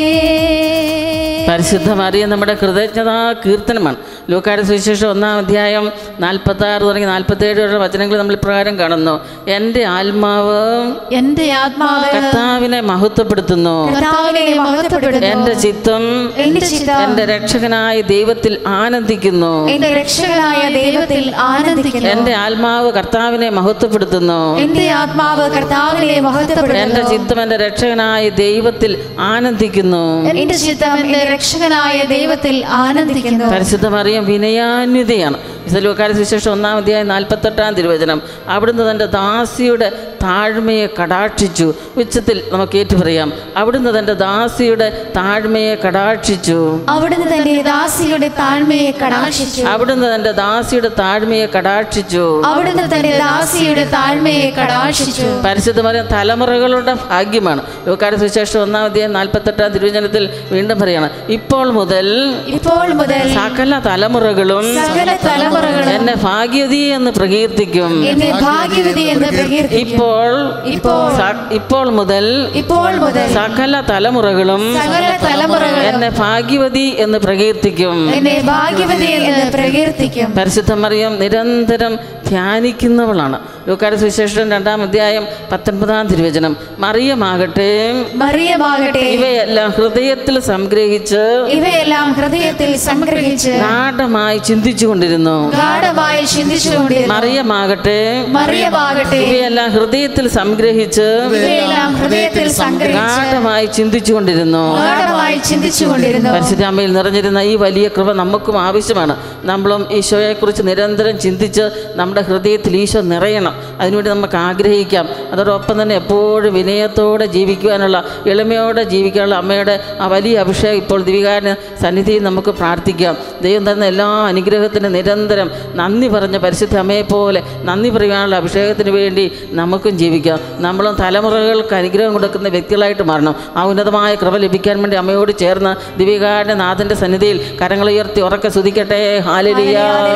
പരിശുദ്ധ മറിയ നമ്മുടെ കൃതജ്ഞതാ കീർത്തനമാണ് ലൂക്കാട് സുവിശേഷം ഒന്നാം അധ്യായം നാൽപ്പത്തി ആറ് തുടങ്ങി നാൽപ്പത്തി ഏഴ് വരെ വചനങ്ങൾ നമ്മൾ ഇപ്രകാരം കാണുന്നു എൻ്റെ ആത്മാവ് എന്റെ ആത്മാവ് കർത്താവിനെ മഹത്വപ്പെടുത്തുന്നു കർത്താവിനെ മഹത്വപ്പെടുത്തുന്നു എൻ്റെ ചിത്തം എന്റെ ചിത്തം എൻ്റെ രക്ഷകനായ ദൈവത്തിൽ ആനന്ദിക്കുന്നു എന്റെ രക്ഷകനായ ദൈവത്തിൽ ആനന്ദിക്കുന്നു എൻ്റെ ആത്മാവ് കർത്താവിനെ മഹത്വപ്പെടുത്തുന്നു എന്റെ ആത്മാവ് കർത്താവിനെ എൻ്റെ മഹത്വപ്പെടുത്തുന്നു ചിത്തം എൻ്റെ രക്ഷകനായ ദൈവത്തിൽ ആനന്ദിക്കുന്നു എന്റെ ചിത്തം എന്റെ രക്ഷകനായ ദൈവത്തിൽ ആനന്ദിക്കുന്നു പരിശുദ്ധ മറിയം വിനയാന്വിതയാണ് ഇസലൂക്കാര സുവിശേഷം ഒന്നാം അധ്യായം നാൽപ്പത്തെട്ടാം തിരുവചനം അവിടുന്ന് തൻ്റെ ദാസിയുടെ താഴ്മയെ കടാക്ഷിച്ചു ഉച്ചത്തിൽ നമുക്ക് ഏറ്റു പറയാം അവിടുന്ന് തൻ്റെ ദാസിയുടെ താഴ്മയെ കടാക്ഷിച്ചു അവിടുന്ന് തന്റെ ദാസിയുടെ താഴ്മയെ കടാക്ഷിച്ചു അവിടുന്ന് തൻ്റെ ദാസിയുടെ താഴ്മയെ കടാക്ഷിച്ചു അവിടുന്ന് തന്റെ ദാസിയുടെ താഴ്മയെ കടാക്ഷിച്ചു പരിശുദ്ധ മറിയം തലമുറകളുടെ ഭാഗ്യമാണ് ലൂക്കാര സുവിശേഷം ഒന്നാം അധ്യായം നാൽപ്പത്തെട്ടാം തിരുവചനത്തിൽ വീണ്ടും പറയാണ് ഇപ്പോൾ മുതൽ ഇപ്പോൾ മുതൽ സകല തലമുറകളും സകല തലമുറകളും എന്നെ ഭാഗ്യവതി എന്ന് പ്രകീർത്തിക്കും എന്നെ ഭാഗ്യവതി എന്ന് പ്രകീർത്തിക്കും ഇപ്പോൾ ഇപ്പോൾ സ- ഇപ്പോൾ മുതൽ ഇപ്പോൾ മുതൽ സകല തലമുറകളും സകല തലമുറകളും എന്നെ ഭാഗ്യവതി എന്ന് പ്രകീർത്തിക്കും എന്നെ ഭാഗ്യവതി എന്ന് പ്രകീർത്തിക്കും പരിശുദ്ധ മറിയം നിരന്തരം ധ്യാനിക്കുന്നവളാണ് ലൂക്കാട് സുവിശേഷം രണ്ടാം അധ്യായം പത്തൊൻപതാം തിരുവചനം മറിയമാകട്ടെ മറിയമാകട്ടെ ഇവയെല്ലാം ഹൃദയത്തിൽ സംഗ്രഹിച്ച് ഇവയെല്ലാം ഹൃദയത്തിൽ സംഗ്രഹിച്ച് ഗാഠമായി ചിന്തിച്ചു കൊണ്ടിരുന്നു ഗാഠമായി ചിന്തിച്ചുകൊണ്ടിരുന്നു മറിയമാകട്ടെ മറിയമാകട്ടെ ഇവയെല്ലാം ഹൃദയത്തിൽ സംഗ്രഹിച്ച് ഇവയെല്ലാം ഹൃദയത്തിൽ സംഗ്രഹിച്ച് ഗാഠമായി ചിന്തിച്ചു കൊണ്ടിരുന്നു ഗാഠമായി ചിന്തിച്ചുകൊണ്ടിരുന്നു പരിശുദ്ധാമ്മയിൽ നിറഞ്ഞിരുന്ന ഈ വലിയ കൃപ നമുക്കും ആവശ്യമാണ് നമ്മളും ഈശോയെക്കുറിച്ച് നിരന്തരം ചിന്തിച്ച് നമ്മുടെ ഹൃദയത്തിൽ ഈശോ നിറയണം അതിനുവേണ്ടി നമുക്ക് ആഗ്രഹിക്കാം അതോടൊപ്പം തന്നെ എപ്പോഴും വിനയത്തോടെ ജീവിക്കുവാനുള്ള എളിമയോടെ ജീവിക്കാനുള്ള അമ്മയുടെ ആ വലിയ അഭിഷേകം ഇപ്പോൾ ദിവികാരന് സന്നിധിയിൽ നമുക്ക് പ്രാർത്ഥിക്കാം ദൈവം തന്ന എല്ലാ അനുഗ്രഹത്തിനും നിരന്തരം നന്ദി പറഞ്ഞ പരിശുദ്ധ അമ്മയെ പോലെ നന്ദി പറയാനുള്ള അഭിഷേകത്തിന് വേണ്ടി നമുക്കും ജീവിക്കാം നമ്മളും തലമുറകൾക്ക് അനുഗ്രഹം കൊടുക്കുന്ന വ്യക്തികളായിട്ട് മാറണം ആ ഉന്നതമായ കൃപ ലഭിക്കാൻ വേണ്ടി അമ്മയോട് ചേർന്ന് ദിവികാരൻ്റെ നാഥൻ്റെ സന്നിധിയിൽ കരങ്ങളുയർത്തി ഉറക്കെ സ്തുതിക്കട്ടെ ഹാലരിയ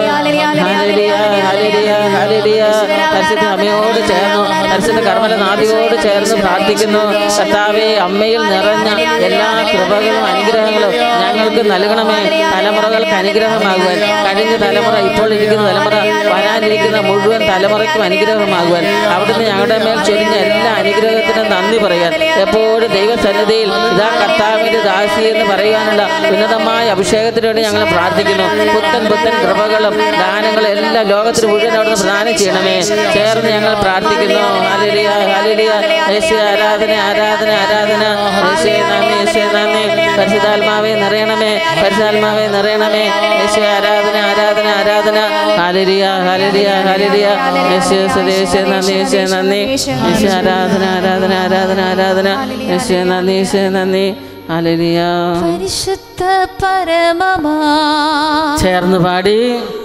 ഹാലരിയ ഹാലരിയ ഹാലരിയ പരിശുദ്ധ അമ്മയോട് ചേർന്നു പരിശുദ്ധ കർമ്മല നാദിയോട് ചേർന്ന് പ്രാർത്ഥിക്കുന്നു കർത്താവെ അമ്മയിൽ നിറഞ്ഞ എല്ലാ കൃപകളും അനുഗ്രഹങ്ങളും ഞങ്ങൾക്ക് നൽകണമേ തലമുറകൾക്ക് അനുഗ്രഹമാകുവാൻ കഴിഞ്ഞ തലമുറ ഇപ്പോൾ ഇരിക്കുന്ന തലമുറ വരാനിരിക്കുന്ന മുഴുവൻ തലമുറയ്ക്കും അനുഗ്രഹമാകുവാൻ അവിടുന്ന് ഞങ്ങളുടെ മേൽ ചൊരിഞ്ഞ എല്ലാ അനുഗ്രഹത്തിനും നന്ദി പറയാൻ എപ്പോഴും ദൈവസന്നിധിയിൽ ഇതാ കർത്താവിൻ്റെ ദാസി എന്ന് പറയുവാനുള്ള ഉന്നതമായ അഭിഷേകത്തിന് വേണ്ടി ഞങ്ങൾ പ്രാർത്ഥിക്കുന്നു പുത്തൻ പുത്തൻ കൃപകളും ദാനങ്ങളും എല്ലാ ലോകത്തിന് മുഴുവൻ അവിടുന്ന് പ്രദാനം ചെയ്യണമേ ചേർന്ന് ഞങ്ങൾ പ്രാർത്ഥിക്കുന്നു ഹാലലിയ ഹാലലിയ യേശു ആരാധന ആരാധന ആരാധന യേശുവേ നന്ദി യേശുവേ നന്ദി പരിശുദ്ധാത്മാവെ നിറയണമേ പരിശുദ്ധാത്മാവെ നിറയണമേ യേശു ആരാധന ആരാധന ആരാധന ഹാലലിയ ഹാലലിയ ഹാലലിയ യേശു യേശു നന്ദി യേശു നന്ദി യേശു ആരാധന ആരാധന ആരാധന ആരാധന യേശു നന്ദി യേശു നന്ദി ഹാലലിയ പരിശുദ്ധ പരമമാ ചേർന്ന് പാടി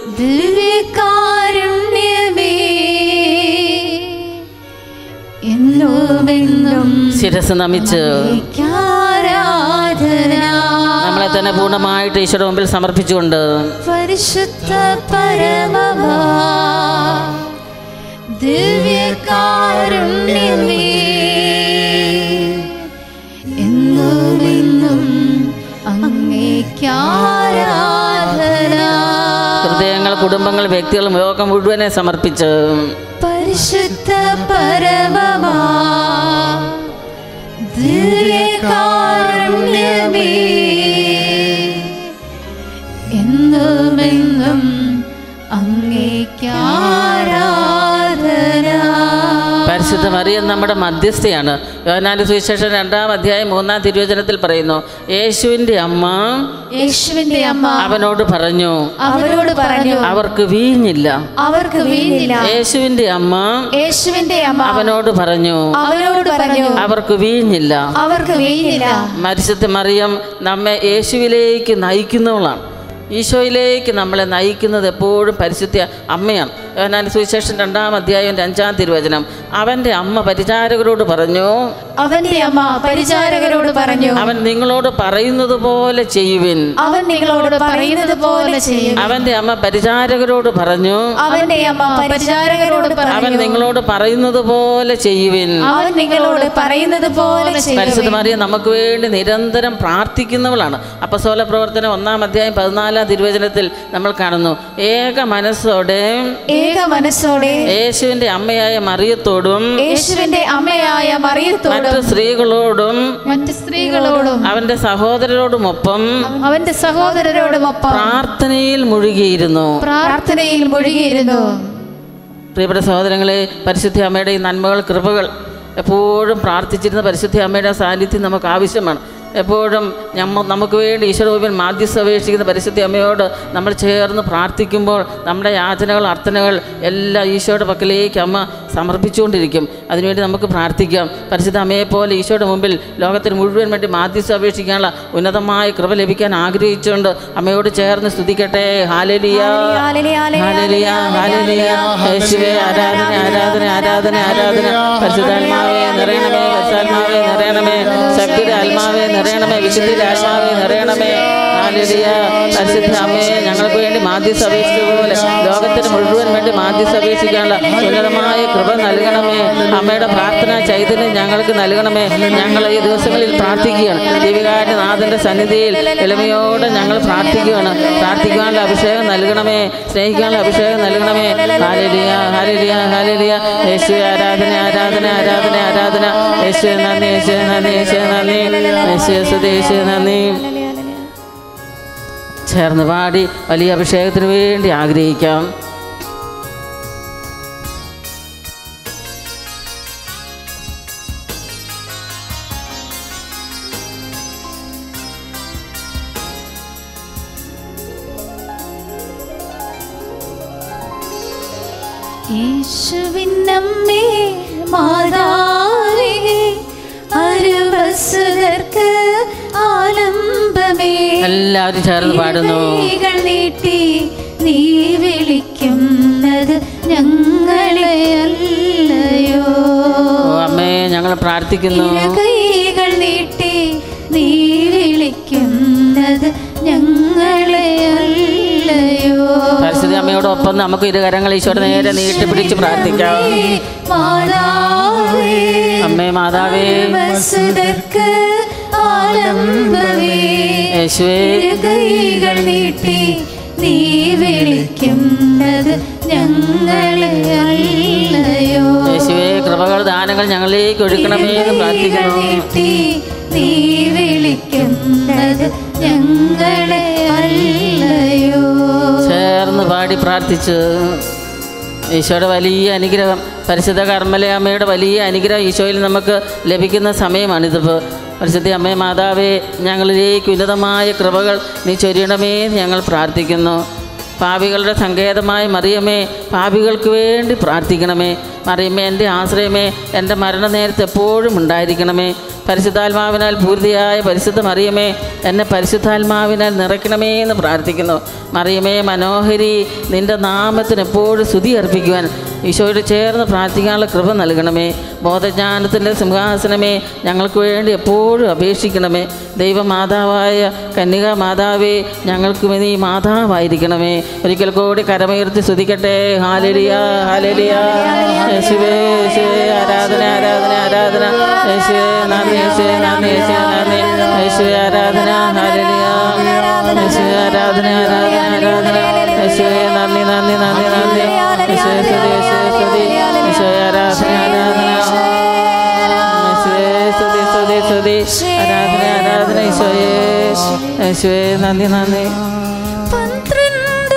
ദിവ്യകാരുണ്യമേ എന്നുമെന്നും ശിരസ് നമിച്ച് ആരാധന നമ്മളെ തന്നെ പൂർണ്ണമായിട്ട് ഈശ്വര മുമ്പിൽ സമർപ്പിച്ചുകൊണ്ട് പരിശുദ്ധ പരമമാ ദിവ്യകാരുണ്യമേ എന്നുമെന്നും അങ്ങേക്കാരാധന ഹൃദയങ്ങൾ ഞങ്ങൾ കുടുംബങ്ങൾ വ്യക്തികളും ലോകം മുഴുവനെ സമർപ്പിച്ച് പരിശുദ്ധ പരമമാ ദിവ്യകാരുണ്യമേ എന്നുമെന്നും അങ്ങേക്കാരാധന പരിശുദ്ധ മറിയം നമ്മുടെ മധ്യസ്ഥയാണ് യോഹന്നാന്റെ സുവിശേഷം രണ്ടാം അധ്യായം മൂന്നാം തിരുവചനത്തിൽ പറയുന്നു യേശുവിൻ്റെ അമ്മ യേശുവിന്റെ അമ്മ അവനോട് പറഞ്ഞു അവരോട് പറഞ്ഞു അവർക്ക് വീഞ്ഞില്ല അവർക്ക് വീഞ്ഞില്ല യേശുവിൻ്റെ അമ്മ യേശുവിന്റെ അമ്മ അവനോട് പറഞ്ഞു അവരോട് പറഞ്ഞു അവർക്ക് വീഞ്ഞില്ല അവർക്ക് വീഞ്ഞില്ല പരിശുദ്ധ മറിയം നമ്മെ യേശുവിലേക്ക് നയിക്കുന്നവളാണ് ഈശോയിലേക്ക് നമ്മളെ നയിക്കുന്നത് എപ്പോഴും പരിശുദ്ധ അമ്മയാണ് യോഹന്നാൻ സുവിശേഷം രണ്ടാം അധ്യായം അഞ്ചാം തിരുവചനം അവൻ്റെ അമ്മ പരിചാരകരോട് പറഞ്ഞു അവന്റെ അമ്മ പരിചാരകരോട് പറഞ്ഞു അവൻ നിങ്ങളോട് പറയുന്നത് പോലെ ചെയ്യുവിൻ അവൻ നിങ്ങളോട് പറയുന്നത് പോലെ ചെയ്യും അവൻ്റെ അമ്മ പരിചാരകരോട് പറഞ്ഞു അവന്റെ അമ്മ പരിചാരകരോട് അവൻ പറഞ്ഞു നിങ്ങളോട് പറയുന്നത് പോലെ ചെയ്യുവിൻ അവൻ നിങ്ങളോട് പറയുന്നത് പോലെ പരിശുദ്ധ ചെയ്യും മറിയം നമുക്ക് വേണ്ടി നിരന്തരം പ്രാർത്ഥിക്കുന്നവളാണ് അപ്പസോല പ്രവർത്തനം ഒന്നാം അധ്യായം പതിനാലാം തിരുവചനത്തിൽ നമ്മൾ കാണുന്നു ഏക മനസ്സോടെ ഏക മനസ്സോടെ യേശുവിൻ്റെ അമ്മയായ മറിയത്തോടും യേശുവിന്റെ അമ്മയായ മറിയത്തോടും മറ്റു സ്ത്രീകളോടും മറ്റ് സ്ത്രീകളോടും അവൻ്റെ സഹോദരരോടുമൊപ്പം അവന്റെ സഹോദരരോടുമൊപ്പം പ്രാർത്ഥനയിൽ മുഴുകിയിരുന്നു പ്രാർത്ഥനയിൽ മുഴുകിയിരുന്നു പ്രിയപ്പെട്ട സഹോദരങ്ങളെ പരിശുദ്ധ അമ്മയുടെ ഈ നന്മകൾ കൃപകൾ എപ്പോഴും പ്രാർത്ഥിച്ചിരുന്ന പരിശുദ്ധ അമ്മയുടെ സാന്നിധ്യം നമുക്ക് ആവശ്യമാണ് എപ്പോഴും ഞമ്മ നമുക്ക് വേണ്ടി ഈശ്വരൂപൻ മാധ്യസ്ഥ അപേക്ഷിക്കുന്ന പരിശുദ്ധ അമ്മയോട് നമ്മൾ ചേർന്ന് പ്രാർത്ഥിക്കുമ്പോൾ നമ്മുടെ യാചനകൾ അർത്ഥനകൾ എല്ലാം ഈശോയുടെ പക്കലേക്ക് അമ്മ സമർപ്പിച്ചുകൊണ്ടിരിക്കും അതിനുവേണ്ടി നമുക്ക് പ്രാർത്ഥിക്കാം പരിശുദ്ധ അമ്മയെപ്പോലെ ഈശോയുടെ മുമ്പിൽ ലോകത്തിന് മുഴുവൻ വേണ്ടി മാധ്യസ്ഥ അപേക്ഷിക്കാനുള്ള ഉന്നതമായ കൃപ ലഭിക്കാൻ ആഗ്രഹിച്ചുകൊണ്ട് അമ്മയോട് ചേർന്ന് സ്തുതിക്കട്ടെ ഹാലലിയ ഹാലലിയ, ഹാലലിയ, ഹാലലിയ ഹാലലിയ യേശുവേ ആരാധന ആരാധന ആരാധന ആരാധന പരിശുദ്ധാത്മാവേ നിറയണമേ പരിശുദ്ധാത്മാവേ നിറയണമേ ശക്തിയുടെ ആത്മാവേ നിറയണമേ വിശുദ്ധിയുടെ ആത്മാവേ നിറയണമേ ഹാലലിയ പരിശുദ്ധ അമ്മയെ ഞങ്ങൾക്ക് വേണ്ടി മാധ്യസ്ഥ അപേക്ഷിച്ചതുപോലെ ലോകത്തിന് മുഴുവൻ വേണ്ടി മാധ്യസ്ഥ അപേക്ഷിക്കാനുള്ള ഉന്നതമായ കൃപ നൽകണമേ അമ്മയുടെ പ്രാർത്ഥന ചൈതന്യം ഞങ്ങൾക്ക് നൽകണമേ ഞങ്ങൾ ഈ ദിവസങ്ങളിൽ പ്രാർത്ഥിക്കുകയാണ് ദീപികാരുടെ നാഥന്റെ സന്നിധിയിൽ എളിമയോടെ ഞങ്ങൾ പ്രാർത്ഥിക്കുകയാണ് പ്രാർത്ഥിക്കാനുള്ള അഭിഷേകം നൽകണമേ സ്നേഹിക്കാനുള്ള അഭിഷേകം നൽകണമേ ഹാലലിയ ഹാലലിയ ഹാലലിയ യേശു ആരാധന ആരാധന ആരാധന ആരാധന യേശു നന്ദി യേശു നന്ദി യേശു നന്ദി യേശു സ്തുതി യേശു നന്ദി ചേർന്ന് പാടി വലിയ അഭിഷേകത്തിന് വേണ്ടി ആഗ്രഹിക്കാം യേശുവിന്നമ്മേ മാതാവേ അരുവസുതർക്ക് ആലംബമേ എല്ലാവരും ചേർന്ന് പാടുന്നു കൈകൾ നീട്ടി നീ വിളിക്കുന്നത് ഞങ്ങളെ അല്ലയോ ഓ അമ്മേ ഞങ്ങൾ പ്രാർത്ഥിക്കുന്നു കൈകൾ നീട്ടി നീ വിളിക്കുന്നത് ഞങ്ങളെ അല്ലയോ പരിസ്ഥിതി അമ്മയോടൊപ്പം നമുക്ക് ഇരുകരങ്ങൾ ഈശോയുടെ നേരെ നീട്ടി പിടിച്ച് പ്രാർത്ഥിക്കാം മാതാവേ അമ്മേ മാതാവേ വസുതർക്ക് ആലംബമേ യേശുവേ കൈകൾ നീട്ടി നീ വിളിക്കുന്നത് ഞങ്ങളെ അല്ലയോ യേശുവേ കൃപകൾ ദാനങ്ങൾ ഞങ്ങളിലേക്ക് ഒഴുക്കണമേ എന്ന് പ്രാർത്ഥിക്കുന്നു നീട്ടി നീ വിളിക്കുന്നത് ഞങ്ങളെ അല്ലയോ ചേർന്ന് പാടി പ്രാർത്ഥിച്ച് ഈശോയുടെ വലിയ അനുഗ്രഹം പരിശുദ്ധ കർമ്മല അമ്മയുടെ വലിയ അനുഗ്രഹം ഈശോയിൽ നമുക്ക് ലഭിക്കുന്ന സമയമാണിതിപ്പോൾ പരിശുദ്ധ അമ്മേ മാതാവേ ഞങ്ങളിലേക്ക് ഉന്നതമായ കൃപകൾ നീ ചൊരിയണമേ എന്ന് ഞങ്ങൾ പ്രാർത്ഥിക്കുന്നു പാപികളുടെ സങ്കേതമായ മറിയമേ പാപികൾക്ക് വേണ്ടി പ്രാർത്ഥിക്കണമേ മറിയമ്മേ എൻ്റെ ആശ്രയമേ എൻ്റെ മരണനേരത്ത് എപ്പോഴും ഉണ്ടായിരിക്കണമേ പരിശുദ്ധാത്മാവിനാൽ പൂർത്തിയായ പരിശുദ്ധ മറിയമേ എന്നെ പരിശുദ്ധാത്മാവിനാൽ നിറയ്ക്കണമേ എന്ന് പ്രാർത്ഥിക്കുന്നു മറിയമേ മനോഹരി നിൻ്റെ നാമത്തിന് എപ്പോഴും സ്തുതി അർപ്പിക്കുവാൻ ഈശോയോട് ചേർന്ന് പ്രാർത്ഥിക്കാനുള്ള കൃപ നൽകണമേ ബോധജ്ഞാനത്തിൻ്റെ സിംഹാസനമേ ഞങ്ങൾക്ക് വേണ്ടി എപ്പോഴും അപേക്ഷിക്കണമേ ദൈവമാതാവായ കന്യക മാതാവേ ഞങ്ങൾക്ക് നീ മാതാവായിരിക്കണമേ ഒരിക്കൽ കൂടി കരമയുർത്തി സ്തുതിക്കട്ടെ ഹാലലിയ ഹാലലിയ യേശുവേ യേശുവേ ആരാധന ആരാധന ആരാധന യേശുവേ നന്ദി യേശുവേ നന്ദി യേശുവേ നന്ദി യേശുവേ ആരാധന ഹാലലിയ യേശുവേ ആരാധന ആരാധന ആരാധന യേശുവേ യേശുവേ നന്ദി നന്ദി നന്ദി നന്ദി യേശുവേ സ്തുതി യേശുവേ സ്തുതി യേശുവേ ആരാധന ആരാധന യേശുവേ സ്തുതി സ്തുതി സ്തുതി ആരാധന ആരാധന യേശുവേ യേശുവേ നന്ദി നന്ദി പന്ത്രണ്ട്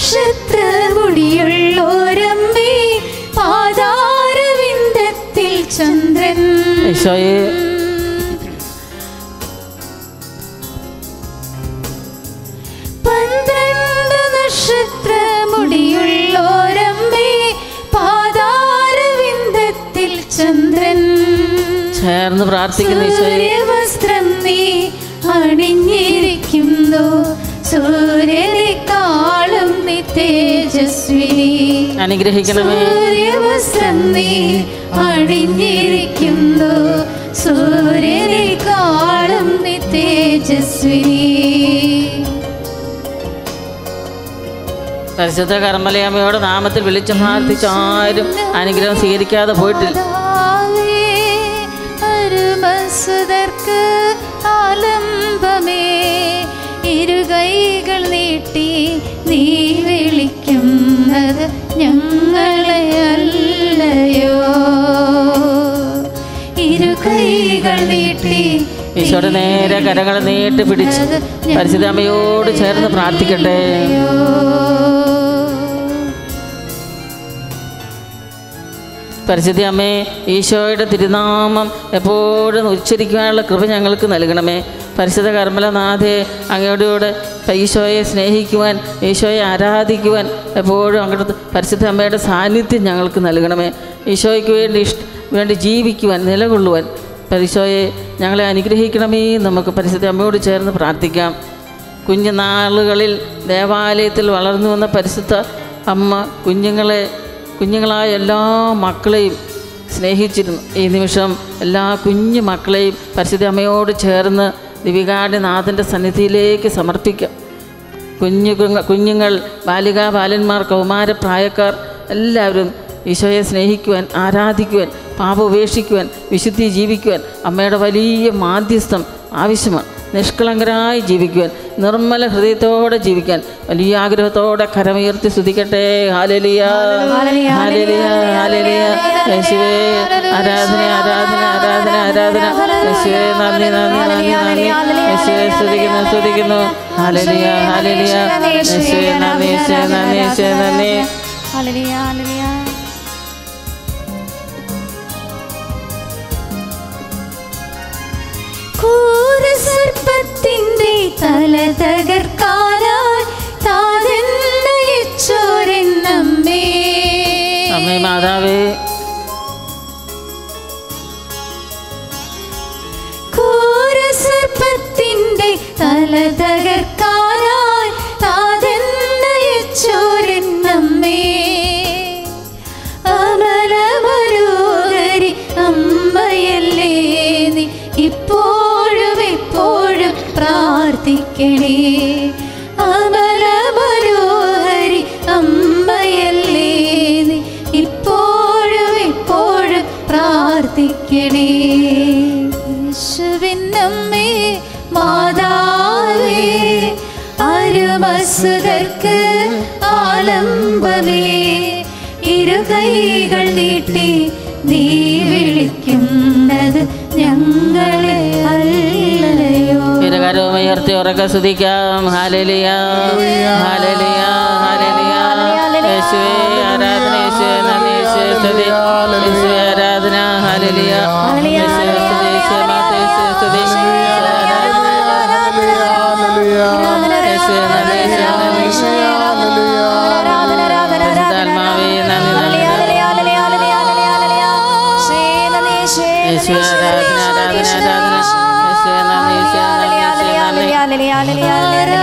നക്ഷത്രമുടിയുള്ളോരമ്മേ പാതാരവിന്ദത്തിൽ ചന്ദ്രൻ യേശോയെ പന്ത്രണ്ട് നക്ഷത്രമുടിയുള്ളോരമ്മേ പാതാരവിന്ദത്തിൽ ചന്ദ്രൻ ചേർന്ന് പ്രാർത്ഥിക്കുന്ന ഈശോയെ സൂര്യവസ്ത്രം നീ അണിഞ്ഞിരിക്കുന്നു സൂര്യനെക്കാളും നീ തേജസ്വിനി അനുഗ്രഹിക്കണമേ സൂര്യവസ്ത്രം നീ അണിഞ്ഞിരിക്കുന്നു സൂര്യനെക്കാളും നീ തേജസ്വിനി പരിശുദ്ധ കർമ്മലയമ്മയോട് നാമത്തിൽ വിളിച്ച് പ്രാർത്ഥിച്ച ആരും അനുഗ്രഹം സ്വീകരിക്കാതെ പോയിട്ടില്ല മാതാവേ, അരുമസുതർക്ക് ആലംബമേ ഇരുകൈകൾ നീട്ടി നീ വിളിക്കുന്നത് ഞങ്ങളെ അല്ലയോ ഇരുകൈകൾ നീട്ടി ഈശോയുടെ നേരെ കരങ്ങൾ നീട്ടി പിടിച്ച് പരിശുദ്ധ അമ്മയോട് ചേർന്ന് പ്രാർത്ഥിക്കട്ടെ പരിശുദ്ധ അമ്മേ ഈശോയുടെ തിരുനാമം എപ്പോഴും ഉച്ചരിക്കുവാനുള്ള കൃപ ഞങ്ങൾക്ക് നൽകണമേ പരിശുദ്ധ കർമ്മലനാഥെ അങ്ങയോടുകൂടെ ഈശോയെ സ്നേഹിക്കുവാൻ ഈശോയെ ആരാധിക്കുവാൻ എപ്പോഴും അങ്ങോട്ട് പരിശുദ്ധ അമ്മയുടെ സാന്നിധ്യം ഞങ്ങൾക്ക് നൽകണമേ ഈശോയ്ക്ക് വേണ്ടി ഇഷ്ട വേണ്ടി ജീവിക്കുവാൻ നിലകൊള്ളുവാൻ പരിശോയെ ഞങ്ങളെ അനുഗ്രഹിക്കണമേ എന്ന് നമുക്ക് പരിശുദ്ധ അമ്മയോട് ചേർന്ന് പ്രാർത്ഥിക്കാം കുഞ്ഞുനാളുകളിൽ ദേവാലയത്തിൽ വളർന്നു വന്ന പരിശുദ്ധ അമ്മ കുഞ്ഞുങ്ങളെ കുഞ്ഞുങ്ങളായ എല്ലാ മക്കളെയും സ്നേഹിച്ചിരുന്നു ഈ നിമിഷം എല്ലാ കുഞ്ഞു മക്കളെയും പരിശുദ്ധ അമ്മയോട് ചേർന്ന് ദിവികാടിനാഥൻ്റെ സന്നിധിയിലേക്ക് സമർപ്പിക്കാം കുഞ്ഞു കുങ്ങ- കുഞ്ഞുങ്ങൾ ബാലികാ ബാലന്മാർ കൗമാരപ്രായക്കാർ എല്ലാവരും ഈശോയെ സ്നേഹിക്കുവാൻ ആരാധിക്കുവാൻ പാപം ഉപേക്ഷിക്കുവാൻ വിശുദ്ധി ജീവിക്കുവാൻ അമ്മയുടെ വലിയ മാധ്യസ്ഥം ആവശ്യമാണ് നിഷ്കളങ്കരായി ജീവിക്കുവാൻ നിർമ്മല ഹൃദയത്തോടെ ജീവിക്കാൻ വലിയ ആഗ്രഹത്തോടെ കരമുയർത്തി സ്തുതിക്കട്ടെ ഹാലലിയ ഹാലലിയ ഹാലലിയ യേശുവേ ആരാധന ആരാധന ആരാധന ആരാധന യേശുവേ നന്ദി നന്ദി നന്ദി നന്ദി യേശുവേ സ്തുതിക്കുന്നു സ്തുതിക്കുന്നു ഹാലലിയ ഹാലലിയ യേശുവേ നന്ദി യേശുവേ നന്ദി യേശുവേ നന്ദി ഹല്ലേലൂയ, ഹല്ലേലൂയ. ക്രൂരസർപ്പത്തിന്റെ തല തകർക്കാനായി താതെന്നയച്ചോരെന്നമ്മേ അമ്മേ മാതാവേ ക്രൂരസർപ്പത്തിന്റെ തല തകർക്കാനായി താതെന്നയച്ചോരെന്നമ്മേ അമലമരോഹരി അമ്മയല്ലേ നീ ഇപ്പോഴും എപ്പോഴും പ്രാർത്ഥിക്കണേ അമലമരോഹരി അമ്മയല്ലേ നീ ഇപ്പോഴും എപ്പോഴും പ്രാർത്ഥിക്കണേ യേശുവിനമ്മേ മാതാവേ അരുമസുതർക്ക് ആലംബമേ ഇരുകൈകൾ നീട്ടി നീ വിളിക്കുന്നത് ഞങ്ങളെ അല്ലയോ ഇരുകരവും ഉയർത്തി ഉറക്കെ സ്തുതിക്കാം ഹാലലിയ ഹാലലിയ ഹാലലിയ യേശുവേ ആരാധന യേശുവേ നന്ദി യേശുവേ സ്തുതി യേശുവേ ആരാധന ഹാലലിയ യേശുവേ സ്തുതി യേശുവേ മാത യേശുവേ സ്തുതി യേശുവേ ആരാധന യേശുവേ നന്ദി യേശുവേ നന്ദി പരിശുദ്ധാത്മാവേ നന്ദി നന്ദി നന്ദി യേശുവേ ആരാധന ആരാധന ആരാധന യേശുവേ നന്ദി യേശുവേ നന്ദി യേശുവേ നന്ദി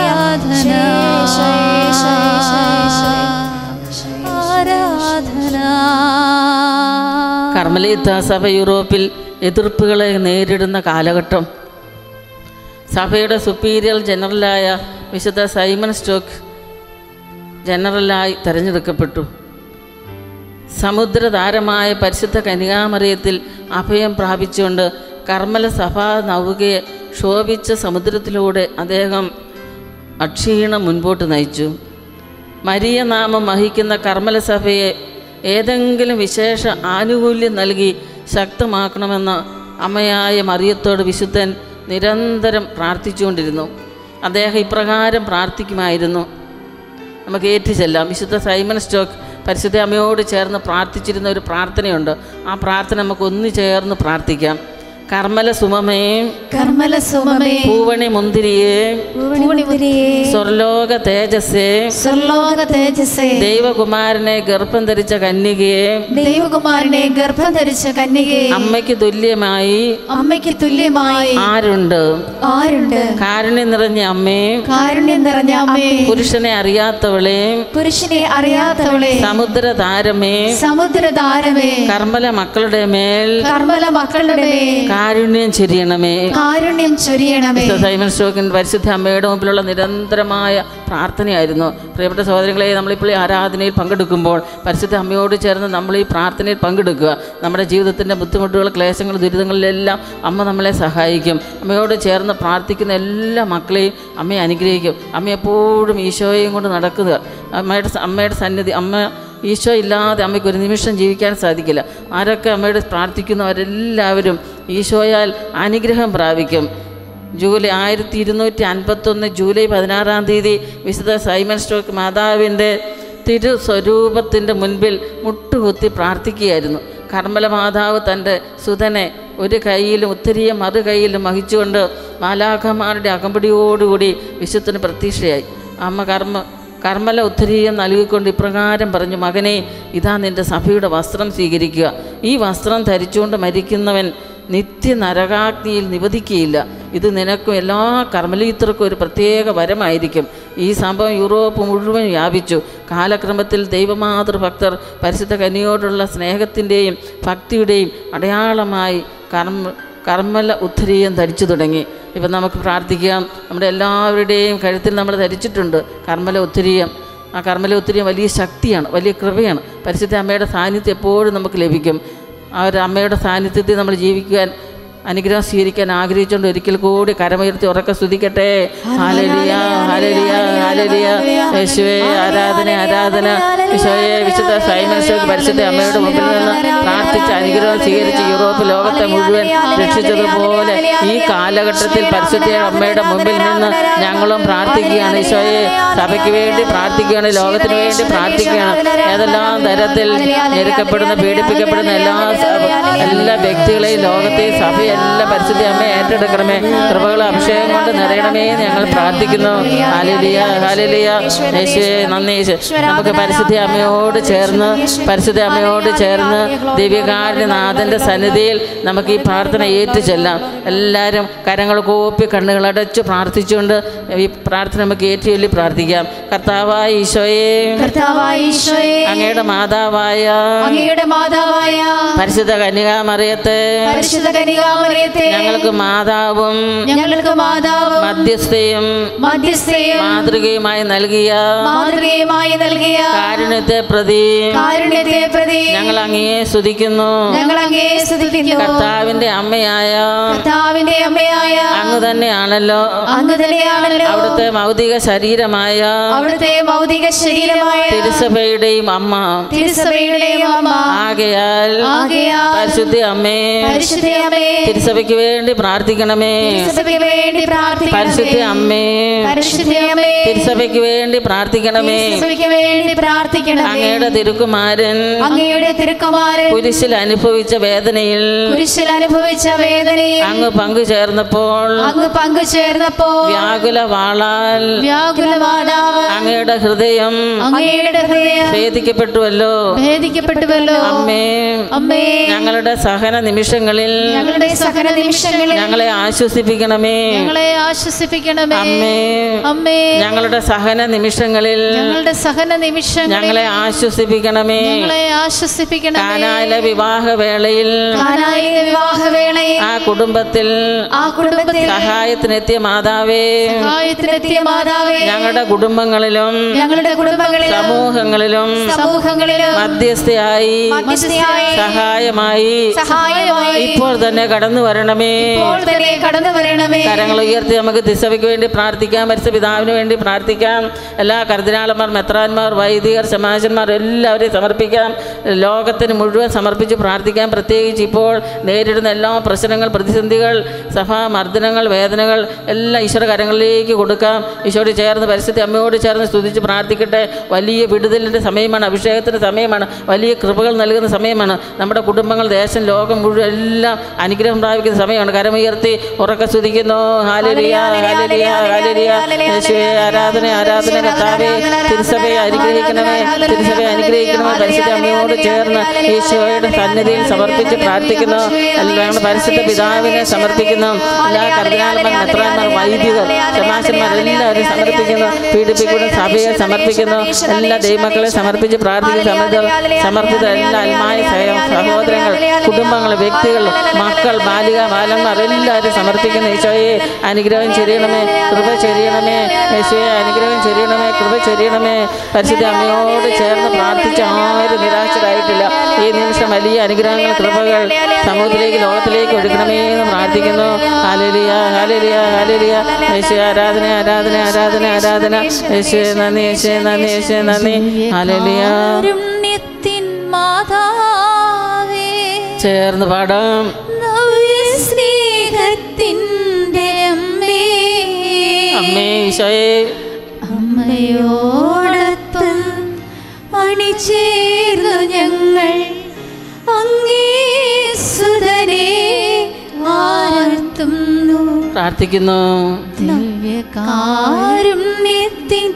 ആരാധന കർമ്മലീത്ത സഭ യൂറോപ്പിൽ എതിർപ്പുകളെ നേരിടുന്ന കാലഘട്ടം സഭയുടെ സുപ്പീരിയർ ജനറലായ വിശുദ്ധ സൈമൺ സ്റ്റോക്ക് ജനറലായി തിരഞ്ഞെടുക്കപ്പെട്ടു സമുദ്രതാരമായ പരിശുദ്ധ കനികാമറിയത്തിൽ അഭയം പ്രാപിച്ചുകൊണ്ട് കർമ്മല സഭാ നൗകയെ ശോഭിച്ച സമുദ്രത്തിലൂടെ അദ്ദേഹം അക്ഷീണം മുൻപോട്ട് നയിച്ചു മരിയ നാമം വഹിക്കുന്ന കർമ്മല സഭയെ ഏതെങ്കിലും വിശേഷ ആനുകൂല്യം നൽകി ശക്തമാക്കണമെന്ന് അമ്മയായ മറിയത്തോട് വിശുദ്ധൻ നിരന്തരം പ്രാർത്ഥിച്ചുകൊണ്ടിരുന്നു അദ്ദേഹം ഇപ്രകാരം പ്രാർത്ഥിക്കുമായിരുന്നു നമുക്ക് ഏറ്റു ചെല്ലാം വിശുദ്ധ സൈമൺ സ്റ്റോക്ക് പരിശുദ്ധ അമ്മയോട് ചേർന്ന് പ്രാർത്ഥിച്ചിരുന്ന ഒരു പ്രാർത്ഥനയുണ്ട് ആ പ്രാർത്ഥന നമുക്ക് ഒന്ന് ചേർന്ന് പ്രാർത്ഥിക്കാം കർമ്മല സുമമേ കർമ്മല സുമമേ പൂവണി മുന്തിരിയെ പൂണിമുതിരിയേ സ്വർലോക തേജസ്സേ സ്വർലോക തേജസ്സേ ദൈവകുമാരനെ ഗർഭം ധരിച്ച കന്യകയെ ദൈവകുമാരനെ ഗർഭം ധരിച്ച കന്യകയെ അമ്മയ്ക്ക് തുല്യമായി അമ്മയ്ക്ക് തുല്യമായി ആരുണ്ട് ആരുണ്ട് കാരുണ്യം നിറഞ്ഞ അമ്മേ കാരുണ്യം നിറഞ്ഞ അമ്മേ പുരുഷനെ അറിയാത്തവളെ പുരുഷനെ അറിയാത്തവളെ സമുദ്രതാരമേ സമുദ്രധാരമേ കർമ്മല മക്കളുടെ മേൽ കർമ്മല മക്കളുടെ മേൽ കാരുണ്യം ചെരിയണമേ കാരുണ്യം ചൊരിയണമേ വിശുദ്ധ സൈമൺ സ്റ്റോക്കിൻ പരിശുദ്ധ അമ്മയുടെ മുമ്പിലുള്ള നിരന്തരമായ പ്രാർത്ഥനയായിരുന്നു പ്രിയപ്പെട്ട സഹോദരങ്ങളെ നമ്മളിപ്പോൾ ഈ ആരാധനയിൽ പങ്കെടുക്കുമ്പോൾ പരിശുദ്ധ അമ്മയോട് ചേർന്ന് നമ്മൾ ഈ പ്രാർത്ഥനയിൽ പങ്കെടുക്കുക നമ്മുടെ ജീവിതത്തിൻ്റെ ബുദ്ധിമുട്ടുകൾ ക്ലേശങ്ങൾ ദുരിതങ്ങളിലെല്ലാം അമ്മ നമ്മളെ സഹായിക്കും അമ്മയോട് ചേർന്ന് പ്രാർത്ഥിക്കുന്ന എല്ലാ മക്കളെയും അമ്മയെ അനുഗ്രഹിക്കും അമ്മ എപ്പോഴും ഈശോയെയും കൊണ്ട് നടക്കുക അമ്മയുടെ സ- അമ്മയുടെ സന്നിധി അമ്മ ഈശോ ഇല്ലാതെ അമ്മയ്ക്ക് ഒരു നിമിഷം ജീവിക്കാൻ സാധിക്കില്ല ആരൊക്കെ അമ്മയോട് പ്രാർത്ഥിക്കുന്നവരെല്ലാവരും ഈശോയാൽ അനുഗ്രഹം പ്രാപിക്കും ജൂലൈ ആയിരത്തി ഇരുന്നൂറ്റി അൻപത്തൊന്ന് ജൂലൈ പതിനാറാം തീയതി വിശുദ്ധ സൈമൺ സ്റ്റോക്ക് മാതാവിൻ്റെ തിരു സ്വരൂപത്തിൻ്റെ മുൻപിൽ മുട്ടുകുത്തി പ്രാർത്ഥിക്കുകയായിരുന്നു കർമ്മല മാതാവ് തൻ്റെ സുതനെ ഒരു കൈയിലും ഉത്തരീയ മറു കൈയിലും വഹിച്ചുകൊണ്ട് മാലാഖമാരുടെ അകമ്പടിയോടുകൂടി വിശുദ്ധന് പ്രതീക്ഷയായി അമ്മ കർമ്മ കർമ്മല ഉത്തരീയം നൽകിക്കൊണ്ട് ഇപ്രകാരം പറഞ്ഞു മകനെ ഇതാ നിൻ്റെ സഭയുടെ വസ്ത്രം സ്വീകരിക്കുക ഈ വസ്ത്രം ധരിച്ചുകൊണ്ട് മരിക്കുന്നവൻ നിത്യ നരകാഗ്നിയിൽ നിവധിക്കുകയില്ല ഇത് നിനക്കും എല്ലാ കർമ്മലീത്തർക്കും ഒരു പ്രത്യേക വരമായിരിക്കും ഈ സംഭവം യൂറോപ്പ് മുഴുവൻ വ്യാപിച്ചു കാലക്രമത്തിൽ ദൈവമാതൃഭക്തർ പരിശുദ്ധ കനിയോടുള്ള സ്നേഹത്തിൻ്റെയും ഭക്തിയുടെയും അടയാളമായി കർമ്മ കർമ്മല ഉത്തരീയം ധരിച്ചു തുടങ്ങി ഇപ്പം നമുക്ക് പ്രാർത്ഥിക്കാം നമ്മുടെ എല്ലാവരുടെയും കഴുത്തിൽ നമ്മൾ ധരിച്ചിട്ടുണ്ട് കർമ്മല ഉത്തരീയം ആ കർമ്മല ഉത്തരീയം വലിയ ശക്തിയാണ് വലിയ കൃപയാണ് പരിശുദ്ധ അമ്മയുടെ സാന്നിധ്യം എപ്പോഴും നമുക്ക് ലഭിക്കും ആ ഒരു അമ്മയുടെ സാന്നിധ്യത്തിൽ നമ്മൾ ജീവിക്കാൻ അനുഗ്രഹം സ്വീകരിക്കാൻ ആഗ്രഹിച്ചുകൊണ്ട് ഒരിക്കൽ കൂടി കരമുയർത്തി ഉറക്കെ സ്തുതിക്കട്ടെ ഹാലലിയ ഹാലലിയ ഹാലലിയ യേശുവേ ആരാധന ആരാധന ഈശോയെ വിശുദ്ധ സൈമൻ സ്റ്റോക്ക് പരിശുദ്ധ അമ്മയുടെ മുമ്പിൽ നിന്ന് പ്രാർത്ഥിച്ച് അനുഗ്രഹം സ്വീകരിച്ച് യൂറോപ്പ് ലോകത്തെ മുഴുവൻ രക്ഷിച്ചതുപോലെ ഈ കാലഘട്ടത്തിൽ പരിശുദ്ധ അമ്മയുടെ മുമ്പിൽ നിന്ന് ഞങ്ങളും പ്രാർത്ഥിക്കുകയാണ് ഈശോയെ സഭയ്ക്ക് വേണ്ടി പ്രാർത്ഥിക്കുകയാണ് ലോകത്തിന് വേണ്ടി പ്രാർത്ഥിക്കുകയാണ് ഏതെല്ലാം തരത്തിൽ ഞെരുക്കപ്പെടുന്ന പീഡിപ്പിക്കപ്പെടുന്ന എല്ലാ സ- എല്ലാ വ്യക്തികളെയും ലോകത്തെയും സഭയെല്ലാം പരിശുദ്ധ അമ്മ ഏറ്റെടുക്കണമേ കൃപകൾ അഭിഷേകം കൊണ്ട് നിറയണമേ എന്ന് ഞങ്ങൾ പ്രാർത്ഥിക്കുന്നു ഹാലിലിയ ഹാലിലിയ യേശുവേ നന്ദി യേശു നമുക്ക് പരിശുദ്ധ അമ്മയോട് ചേർന്ന് പരിശുദ്ധ അമ്മയോട് ചേർന്ന് ദിവ്യകാരുണ്യനാഥൻ്റെ സന്നിധിയിൽ നമുക്ക് ഈ പ്രാർത്ഥന ഏറ്റു ചെല്ലാം എല്ലാവരും കരങ്ങൾ കൂപ്പി കണ്ണുകൾ അടച്ച് പ്രാർത്ഥിച്ചുകൊണ്ട് ഈ പ്രാർത്ഥന നമുക്ക് ഏറ്റുചൊല്ലി പ്രാർത്ഥിക്കാം കർത്താവായ ഈശോയെ കർത്താവായ ഈശോയെ അങ്ങയുടെ മാതാവായ അങ്ങയുടെ മാതാവായ പരിശുദ്ധ കന്യകാമറിയത്തെ പരിശുദ്ധ കനികാമറിയത്തെ ഞങ്ങൾക്ക് മാതാവും ഞങ്ങൾക്ക് മാതാവും മധ്യസ്ഥയും മധ്യസ്ഥയും മാതൃകയുമായി നൽകിയ മാതൃകയുമായി നൽകിയ കാരുണ്യത്തെ പ്രതി കാരുണ്യത്തെ പ്രതി ഞങ്ങൾ അങ്ങയെ സ്തുതിക്കുന്നു ഞങ്ങൾ അങ്ങേ സ്തുതിക്കുന്നു കർത്താവിന്റെ അമ്മയായ കർത്താവിന്റെ അമ്മയായ അങ്ങ് തന്നെയാണല്ലോ അങ്ങ് തന്നെയാണല്ലോ അവിടുത്തെ ഭൗതിക ശരീരമായ അവിടുത്തെ ഭൗതിക ശരീരമായ തിരുസഭയുടെയും അമ്മ തിരുസഭയുടെയും അമ്മ ആകയാൽ ആകയാൽ പരിശുദ്ധ അമ്മേ പരിശുദ്ധ അമ്മേ തിരുസഭയ്ക്ക് വേണ്ടി പ്രാർത്ഥിക്കണമേ തിരുസഭയ്ക്ക് വേണ്ടി പരിശുദ്ധ പ്രാർത്ഥിക്കണമേ അമ്മേ പരിശുദ്ധ അമ്മേ തിരുസഭയ്ക്ക് വേണ്ടി പ്രാർത്ഥിക്കണമേ തിരുസഭയ്ക്ക് വേണ്ടി പ്രാർത്ഥിക്കണമേ അങ്ങയുടെ തിരുക്കുമാരൻ അങ്ങയുടെ തിരുക്കുമാരൻ കുരിശിൽ അനുഭവിച്ച വേദനയിൽ കുരിശിൽ അനുഭവിച്ച വേദനയിൽ അങ്ങ് പങ്കുചേർന്നപ്പോൾ അങ്ങ് പങ്കുചേർന്നപ്പോ വ്യാകുല വാളാൽ വ്യാകുല മാതാവ് അങ്ങയുടെ ഹൃദയം അങ്ങയുടെ ഹൃദയം ഭേദിക്കപ്പെട്ടുവല്ലോ ഭേദിക്കപ്പെട്ടുവല്ലോ അമ്മേ അമ്മേ ഞങ്ങളുടെ സഹന നിമിഷങ്ങളിൽ ഞങ്ങളുടെ സഹന നിമിഷങ്ങളിൽ ഞങ്ങളെ ആശ്വസിപ്പിക്കണമേ ഞങ്ങളെ ആശ്വസിപ്പിക്കണമേ അമ്മേ അമ്മേ ഞങ്ങളുടെ സഹന നിമിഷങ്ങളിൽ ഞങ്ങളുടെ സഹന നിമിഷങ്ങളിൽ ഞങ്ങളെ ആശ്വസിപ്പിക്കണമേ ഞങ്ങളെ ആശ്വസിപ്പിക്കണമേ കാനായിലെ വിവാഹവേളയിൽ കാനായിലെ വിവാഹവേളയിൽ ആ കുടുംബത്തിൽ ആ കുടുംബത്തിൽ സഹായത്തിനെത്തിയ മാതാവേ സഹായത്തിനെത്തിയ മാതാവേ ഞങ്ങളുടെ കുടുംബങ്ങളിലും ഞങ്ങളുടെ കുടുംബങ്ങളിലും സമൂഹങ്ങളിലും സമൂഹങ്ങളിലും മധ്യസ്ഥയായി മധ്യസ്ഥയായി സഹായമായി സഹായമായി ഇപ്പോൾ തന്നെ കടന്നു വരണമേ ഇപ്പോൾ തന്നെ കടന്നു വരണമേ കരങ്ങൾ ഉയർത്തി നമുക്ക് ദിശവയ്ക്ക് വേണ്ടി പ്രാർത്ഥിക്കാം പരിശുദ്ധ പിതാവിന് വേണ്ടി പ്രാർത്ഥിക്കാം എല്ലാ കർദിനാളന്മാർ മെത്രാന്മാർ വൈദികർ ശമാശന്മാർ എല്ലാവരെയും സമർപ്പിക്കാം ലോകത്തിന് മുഴുവൻ സമർപ്പിച്ച് പ്രാർത്ഥിക്കാം പ്രത്യേകിച്ച് ഇപ്പോൾ നേരിടുന്ന എല്ലാ പ്രശ്നങ്ങൾ പ്രതിസന്ധികൾ സഭാ മർദ്ദനങ്ങൾ വേദനകൾ എല്ലാം ഈശ്വര കരങ്ങളിലേക്ക് കൊടുക്കാം ഈശോയോട് ചേർന്ന് പരിശുദ്ധ അമ്മയോട് ചേർന്ന് സ്തുതിച്ച് പ്രാർത്ഥിക്കട്ടെ വലിയ വിടുതലിൻ്റെ സമയമാണ് അഭിഷേകത്തിൻ്റെ സമയമാണ് വലിയ കൃപകൾ നൽകുന്ന സമയമാണ് നമ്മുടെ കുടുംബങ്ങൾ ദേശം ലോകം മുഴുവൻ എല്ലാം അനുഗ്രഹം പ്രാപിക്കുന്ന സമയമാണ് കരമുയർത്തി ഉറക്കെ സ്തുതിക്കുന്നു ഹാലലിയ ഹാലലിയ ഹാലലിയ യേശുവേ ആരാധന ആരാധന കർത്താവേ തിരുസഭയെ അനുഗ്രഹിക്കണമേ തിരുസഭയെ അനുഗ്രഹിക്കണമേ പരിശുദ്ധ അമ്മയോട് ചേർന്ന് ഈശോയുടെ സന്നിധിയിൽ സമർപ്പിച്ച് പ്രാർത്ഥിക്കുന്നു എല്ലാം പരിശുദ്ധ പിതാവിനെ സമർപ്പിക്കുന്നു എല്ലാ കർദിനാളന്മാർ മെത്രാന്മാർ വൈദികർ ശമാശന്മാർ എല്ലാവരും സമർപ്പിക്കുന്നു പീഡിപ്പിക്കുന്ന സഭയെ സമർപ്പിക്കുന്നു എല്ലാ ദൈവമക്കളെ സമർപ്പിച്ച് പ്രാർത്ഥിക്കുന്ന സമർപ്പിത സമർപ്പിത എല്ലാ അൽമായ സഹ- സഹോദരങ്ങൾ കുടുംബങ്ങൾ വ്യക്തികൾ മക്കൾ ബാലിക ബാലന്മാർ എല്ലാവരും സമർപ്പിക്കുന്ന ഈശോയെ അനുഗ്രഹം ചെരിയണമേ കൃപ ചെരിയണമേ യേശുവെ അനുഗ്രഹം ചെരിയണമേ കൃപ ചെരിയണമേ പരിശുദ്ധ അമ്മയോട് ചേർന്ന് പ്രാർത്ഥിച്ച ആരും നിരാശരായിട്ടില്ല ഈ നിമിഷം വലിയ അനുഗ്രഹങ്ങൾ കൃപകൾ സമൂഹത്തിലേക്ക് ലോകത്തിലേക്ക് ഒഴുകണമേ എന്ന് പ്രാർത്ഥിക്കുന്നു ഹാലലിയ ഹാലലിയ ഹാലലിയ യേശു ആരാധന ആരാധന ആരാധന ആരാധന യേശുവെ നന്ദി യേശുവെ നന്ദി യേശുവെ നന്ദി ഹാലലിയ കാരുണ്യത്തിൻ മാതാവേ ചേർന്ന് പാടാം നവ്യ സ്നേഹത്തിൻ്റെ അമ്മേ അമ്മേ ഈശോയെ അമ്മയോടൊത്ത് അണിചേർന്നു ഞങ്ങൾ അങ്ങേ സുതനെ വാഴ്ത്തുന്നു പ്രാർത്ഥിക്കുന്നു ദിവ്യകാരുണ്യത്തിൻ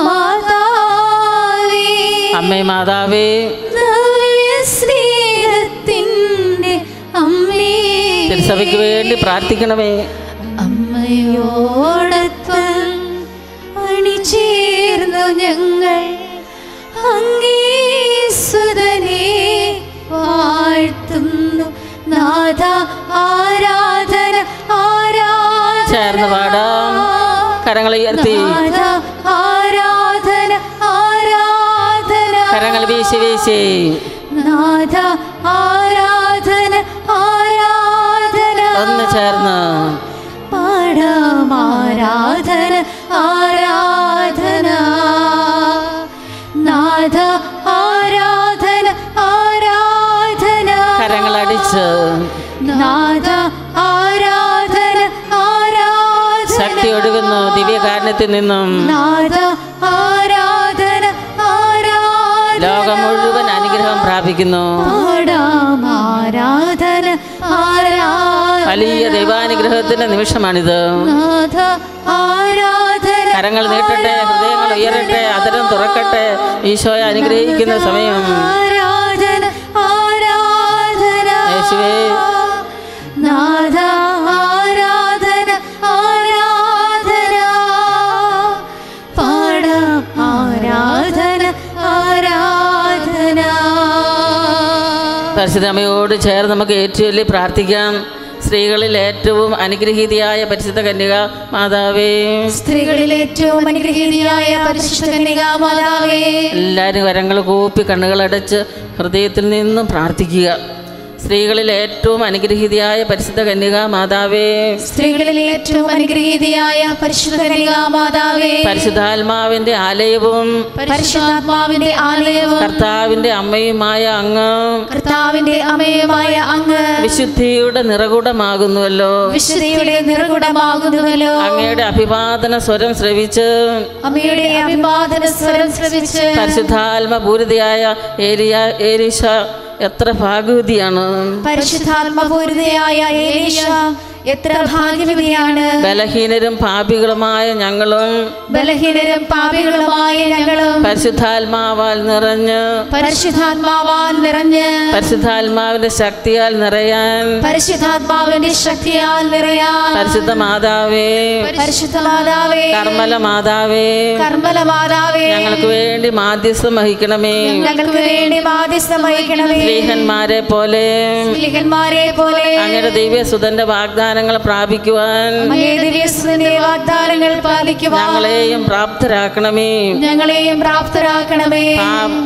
മാതാവേ അമ്മേ മാതാവേ നവ്യ സ്നേഹത്തിൻ്റെ അമ്മേ തിരുസഭയ്ക്ക് വേണ്ടി പ്രാർത്ഥിക്കണമേ അമ്മയോടത്ത് അണിചേർന്നു ഞങ്ങൾ അങ്ങീസുതനെ വാഴ്ത്തുന്നു നാഥ ആരാധന ആരാധന ചേർന്ന് പാടാം കരങ്ങൾ ഉയർത്തി നാഥ ആരാധന ആരാധന കരങ്ങൾ വീശി വീശി നാഥ ആരാധന ആരാധന ഒന്ന് ചേർന്ന് പാടാം ആരാധന ആരാധന നാഥ ആരാധന ആരാധന കരങ്ങൾ അടിച്ച് നാഥ ആരാധന ആരാധന ശക്തി ഒഴുകുന്നു ദിവ്യകാരണത്തിൽ നിന്നും നാഥ ആരാധന ആരാധന ലോകം മുഴുവൻ അനുഗ്രഹം പ്രാപിക്കുന്നു പാടാം ആരാധന ആരാധന വലിയ ദൈവാനുഗ്രഹത്തിന്റെ നിമിഷമാണിത് നാഥ ആരാധന കരങ്ങൾ നീട്ടട്ടെ ഹൃദയങ്ങൾ ഉയരട്ടെ അതരം തുറക്കട്ടെ ഈശോയെ അനുഗ്രഹിക്കുന്ന സമയം ആരാധന ആരാധന യേശുവേ നാഥ ആരാധന ആരാധന പാടാം ആരാധന ആരാധന പരിശുദ്ധ അമ്മയോട് ചേർന്ന് നമുക്ക് ഏറ്റുചൊല്ലി പ്രാർത്ഥിക്കാം സ്ത്രീകളിൽ ഏറ്റവും അനുഗ്രഹീതയായ പരിശുദ്ധ കന്യക മാതാവേ സ്ത്രീകളിൽ ഏറ്റവും അനുഗ്രഹീതയായ പരിശുദ്ധ കന്യകാ മാതാവേ എല്ലാവരും കരങ്ങൾ കൂപ്പി കണ്ണുകളടച്ച് ഹൃദയത്തിൽ നിന്നും പ്രാർത്ഥിക്കുക സ്ത്രീകളിൽ ഏറ്റവും അനുഗ്രഹീതയായ പരിശുദ്ധ കന്യക മാതാവേ സ്ത്രീകളിൽ ഏറ്റവും അനുഗ്രഹീതയായ പരിശുദ്ധ കന്യകാ മാതാവേ പരിശുദ്ധാത്മാവിന്റെ ആലയവും പരിശുദ്ധാത്മാവിന്റെ ആലയവും കർത്താവിന്റെ അമ്മയുമായ അങ്ങ് കർത്താവിന്റെ അമയമായ അങ്ങ് വിശുദ്ധിയുടെ നിറകുടമാകുന്നുവല്ലോ വിശുദ്ധിയുടെ നിറകുടമാകുന്നുവല്ലോ അങ്ങയുടെ അഭിവാദന സ്വരം ശ്രവിച്ച് അമ്മയുടെ അഭിവാദന സ്വരം ശ്രവിച്ച് പരിശുദ്ധാത്മപൂരിതയായ ഏലിയ ഏലീശ എത്ര ഭാഗവതിയാണ് പരിശുദ്ധാത്മപൂരിതയായ ഏലീശ എത്ര ഭാഗ്യവതിയാണ് ബലഹീനരും പാപികളുമായ ഞങ്ങളും ബലഹീനരും പാപികളുമായ ഞങ്ങളും പരിശുദ്ധാത്മാവാൽ നിറഞ്ഞ് പരിശുദ്ധാത്മാവാൽ നിറഞ്ഞ് പരിശുദ്ധാത്മാവിന്റെ ശക്തിയാൽ നിറയാൻ പരിശുദ്ധാത്മാവിന്റെ ശക്തിയാൽ നിറയാൻ പരിശുദ്ധ മാതാവേ പരിശുദ്ധ മാതാവേ കർമ്മല മാതാവേ കർമ്മല മാതാവേ ഞങ്ങൾക്ക് വേണ്ടി മാധ്യസ്ഥം വഹിക്കണമേ ഞങ്ങൾക്ക് വേണ്ടി ബാധ്യസ്ഥ വഹിക്കണമേ സ്ത്രീഹന്മാരെ പോലെ സ്ത്രീകന്മാരെ പോലെ അങ്ങയുടെ ദിവ്യസുതന്റെ വാഗ്ദാനങ്ങൾ പ്രാപിക്കുവാൻ അങ്ങേ ദിവ്യസ്തുതിന്റെ വാഗ്ദാനങ്ങൾ പാലിക്കുവാൻ ഞങ്ങളെയും പ്രാപ്തരാക്കണമേ ഞങ്ങളെയും പ്രാപ്തരാക്കണമേ പാപ-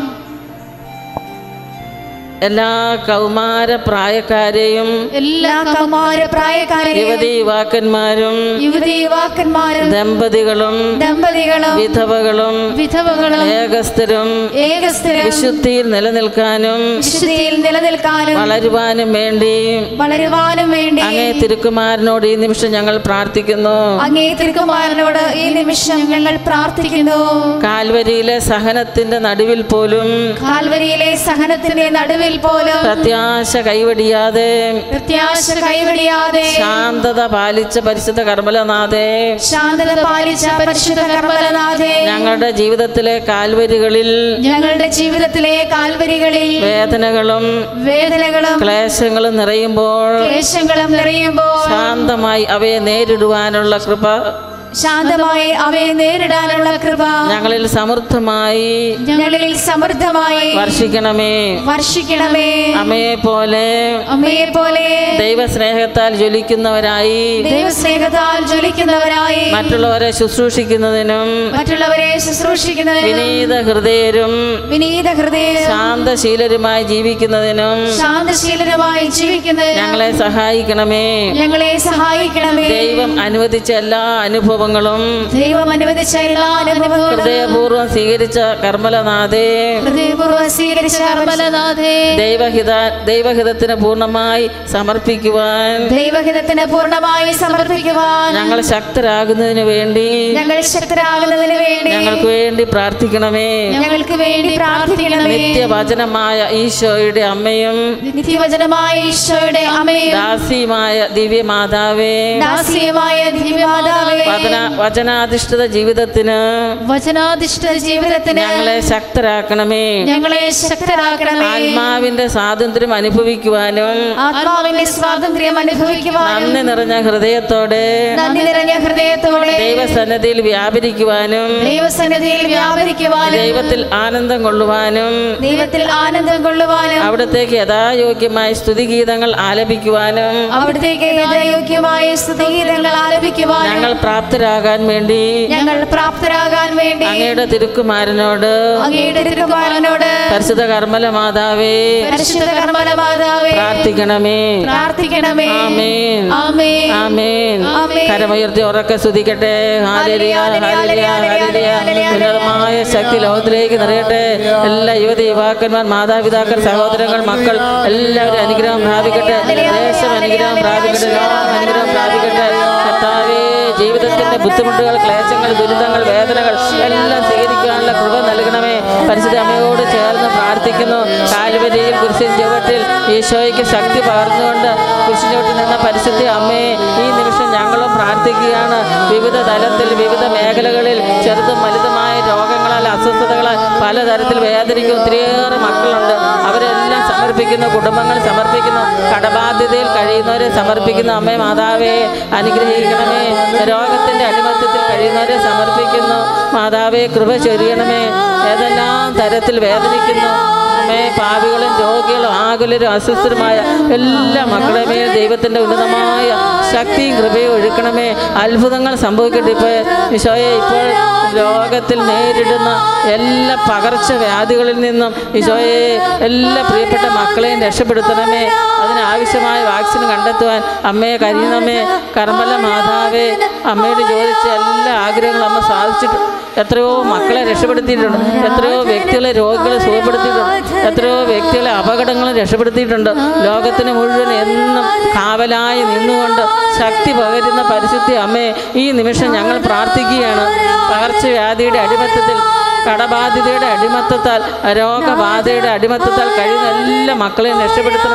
എല്ലാ കൗമാര പ്രായക്കാരെയും എല്ലാ കൗമാര പ്രായക്കാരെയും യുവതി യുവാക്കന്മാരും യുവതി യുവാക്കന്മാരും ദമ്പതികളും ദമ്പതികളും വിധവകളും വിധവകളും ഏകസ്ഥരും ഏകസ്ഥരും വിശുദ്ധിയിൽ നിലനിൽക്കാനും വിശുദ്ധിയിൽ നിലനിൽക്കാനും വളരുവാനും വേണ്ടി വളരുവാനും വേണ്ടി അങ്ങേ തിരുക്കുമാരനോട് ഈ നിമിഷം ഞങ്ങൾ പ്രാർത്ഥിക്കുന്നു അങ്ങേ തിരുക്കുമാരനോട് ഈ നിമിഷം ഞങ്ങൾ പ്രാർത്ഥിക്കുന്നു കാൽവരിയിലെ സഹനത്തിന്റെ നടുവിൽ പോലും കാൽവരിയിലെ സഹനത്തിന്റെ നടുവിൽ പോലും പ്രത്യാശ കൈവടിയാതെ പ്രത്യാശ കൈവടിയാതെ ശാന്തത പാലിച്ച പരിശുദ്ധ കർമ്മലനാഥേ ശാന്തത പാലിച്ച പരിശുദ്ധ കർമ്മലനാഥേ ഞങ്ങളുടെ ജീവിതത്തിലെ കാൽവരികളിൽ ഞങ്ങളുടെ ജീവിതത്തിലെ കാൽവരികളിൽ വേദനകളും വേദനകളും ക്ലേശങ്ങളും നിറയുമ്പോൾ ക്ലേശങ്ങളും നിറയുമ്പോൾ ശാന്തമായി അവയെ നേരിടുവാനുള്ള കൃപ ശാന്തമായി അവയെ നേരിടാനുള്ള കൃപ ഞങ്ങളിൽ സമൃദ്ധമായി ഞങ്ങളിൽ സമൃദ്ധമായി വർഷിക്കണമേ വർഷിക്കണമേ അമ്മയെ പോലെ അമ്മയെ പോലെ ദൈവസ്നേഹത്താൽ ജ്വലിക്കുന്നവരായി ദൈവസ്നേഹത്താൽ ജ്വലിക്കുന്നവരായി മറ്റുള്ളവരെ ശുശ്രൂഷിക്കുന്നതിനും മറ്റുള്ളവരെ ശുശ്രൂഷിക്കുന്നതിനും വിനീത ഹൃദയരും വിനീത ഹൃദയം ശാന്തശീലരുമായി ജീവിക്കുന്നതിനും ശാന്തശീലനുമായി ജീവിക്കുന്നതിനും ഞങ്ങളെ സഹായിക്കണമേ ഞങ്ങളെ സഹായിക്കണമേ ദൈവം അനുവദിച്ച എല്ലാ അനുഭവങ്ങളും ദൈവം അനുവദിച്ച എല്ലാ അനുഭവങ്ങളും ഹൃദയപൂർവ്വം സ്വീകരിച്ച കർമ്മലനാഥേ ഹൃദയപൂർവ്വം സ്വീകരിച്ച കർമ്മലനാഥേ ദൈവഹിത ദൈവഹിതത്തിന് പൂർണ്ണമായി സമർപ്പിക്കുവാൻ ദൈവഹിതത്തിന് പൂർണ്ണമായി സമർപ്പിക്കുവാൻ ഞങ്ങൾ ശക്തരാകുന്നതിന് വേണ്ടി ഞങ്ങൾ ശക്തരാകുന്നതിന് വേണ്ടി ഞങ്ങൾക്ക് വേണ്ടി പ്രാർത്ഥിക്കണമേ ഞങ്ങൾക്ക് വേണ്ടി പ്രാർത്ഥിക്കണമേ നിത്യവചനമായ ഈശോയുടെ അമ്മയും നിത്യവചനമായ ഈശോയുടെ അമ്മയും ദാസിയുമായ ദിവ്യമാതാവേ ദാസിയുമായ ദിവ്യമാതാവേ വചന വചനാധിഷ്ഠിത ജീവിതത്തിന് വചനാധിഷ്ഠിത ജീവിതത്തിന് ഞങ്ങളെ ശക്തരാക്കണമേ ഞങ്ങളെ ശക്തരാക്കണമേ ആത്മാവിന്റെ സ്വാതന്ത്ര്യം അനുഭവിക്കുവാനും ആത്മാവിന്റെ സ്വാതന്ത്ര്യം അനുഭവിക്കുവാനും നന്ദി നിറഞ്ഞ ഹൃദയത്തോടെ നന്ദി നിറഞ്ഞ ഹൃദയത്തോടെ ദൈവസന്നദ്ധിയിൽ വ്യാപരിക്കുവാനും ദൈവസന്നിധിയിൽ വ്യാപരിക്കുവാനും ദൈവത്തിൽ ആനന്ദം കൊള്ളുവാനും ദൈവത്തിൽ ആനന്ദം കൊള്ളുവാനും അവിടത്തേക്ക് യഥായോഗ്യമായ സ്തുതിഗീതങ്ങൾ ആലപിക്കുവാനും അവിടത്തേക്ക് യോഗ്യമായ സ്തുതിഗീതങ്ങൾ ആലപിക്കുവാനും ഞങ്ങൾ പ്രാപ്തരാകാൻ വേണ്ടി ഞങ്ങൾ പ്രാപ്തരാകാൻ വേണ്ടി അങ്ങയുടെ തിരുക്കുമാരനോട് അങ്ങയുടെ തിരുക്കുമാരനോട് പരിശുദ്ധ കർമ്മല മാതാവേ പരിശുദ്ധ കർമ്മല മാതാവേ പ്രാർത്ഥിക്കണമേ പ്രാർത്ഥിക്കണമേ ആമേൻ ആമേൻ ആമേൻ ആമേൻ. കരമുയർത്തി ഉറക്കെ സ്തുതിക്കട്ടെ ഹാലേലിയ ഹാലേലിയ ഹാലേലിയ ഉന്നതമായ ശക്തി ലോകത്തിലേക്ക് നിറയട്ടെ എല്ലാ യുവതി യുവാക്കന്മാർ മാതാപിതാക്കൾ സഹോദരങ്ങൾ മക്കൾ എല്ലാവരും അനുഗ്രഹം പ്രാപിക്കട്ടെ ദേശം അനുഗ്രഹം പ്രാപിക്കട്ടെ ലോകം അനുഗ്രഹം പ്രാപിക്കട്ടെ കർത്താവേ ജീവിതത്തിന്റെ ബുദ്ധിമുട്ടുകൾ ക്ലേശങ്ങൾ ദുരിതങ്ങൾ വേദനകൾ എല്ലാം സ്വീകരിക്കാനുള്ള കൃപ നൽകണമേ പരിശുദ്ധ അമ്മയോട് ചേർന്ന് പ്രാർത്ഥിക്കുന്നു കാലുവരിയിൽ കുരിശിൻ ചുവട്ടിൽ ഈശോയ്ക്ക് ശക്തി പകർന്നുകൊണ്ട് കുരിശിൻ ചുവട്ടിൽ നിന്ന പരിശുദ്ധ അമ്മയെ ഈ നിമിഷം ഞങ്ങളും പ്രാർത്ഥിക്കുകയാണ് വിവിധ തലത്തിൽ വിവിധ മേഖലകളിൽ ചെറുതും വലുതുമായ രോഗങ്ങളാൽ അസ്വസ്ഥതകളാൽ പലതരത്തിൽ വേദനിക്കുന്ന ഒത്തിരിയേറെ മക്കളുണ്ട് അവരെല്ലാം സമർപ്പിക്കുന്നു കുടുംബങ്ങൾ സമർപ്പിക്കുന്നു കടബാധ്യതയിൽ കഴിയുന്നവരെ സമർപ്പിക്കുന്നു അമ്മേ മാതാവേ അനുഗ്രഹിക്കണമേ രോഗത്തിന്റെ അടിമത്തത്തിൽ കഴിയുന്നവരെ സമർപ്പിക്കുന്നു മാതാവേ കൃപ ചൊരിയണമേ ഏതെല്ലാം തരത്തിൽ വേദനിക്കുന്നു അമ്മേ പാപികളും രോഗികളും ആകുലരും അസ്വസ്ഥരുമായ എല്ലാ മക്കളുടെ മേൽ ദൈവത്തിൻ്റെ ഉന്നതമായ ശക്തിയും കൃപയും ഒഴുക്കണമേ അത്ഭുതങ്ങൾ സംഭവിക്കട്ടെ ഇപ്പോൾ ഈശോയെ ഇപ്പോൾ ലോകത്തിൽ നേരിടുന്ന എല്ലാ പകർച്ചവ്യാധികളിൽ നിന്നും ഈശോയെ എല്ലാ പ്രിയപ്പെട്ട മക്കളെയും രക്ഷപ്പെടുത്തണമേ അതിനാവശ്യമായ വാക്സിൻ കണ്ടെത്തുവാൻ അമ്മയെ കരുതണമേ കർമ്മല മാതാവേ അമ്മയോട് ചോദിച്ച എല്ലാ ആഗ്രഹങ്ങളും അമ്മ സാധിച്ചിട്ട് എത്രയോ മക്കളെ രക്ഷപ്പെടുത്തിയിട്ടുണ്ട് എത്രയോ വ്യക്തികളെ രോഗികളെ സുഖപ്പെടുത്തിയിട്ടുണ്ട് എത്രയോ വ്യക്തികളെ അപകടങ്ങളും രക്ഷപ്പെടുത്തിയിട്ടുണ്ട് ലോകത്തിന് മുഴുവൻ എന്നും കാവലായി നിന്നുകൊണ്ട് ശക്തി പകരുന്ന പരിശുദ്ധി അമ്മയെ ഈ നിമിഷം ഞങ്ങൾ പ്രാർത്ഥിക്കുകയാണ് പകർച്ചവ്യാധിയുടെ അടിമത്തത്തിൽ കടബാധിതയുടെ അടിമത്തത്താൽ രോഗബാധയുടെ അടിമത്തത്താൽ കഴിയുന്ന എല്ലാ മക്കളെയും രക്ഷപ്പെടുത്തണമേ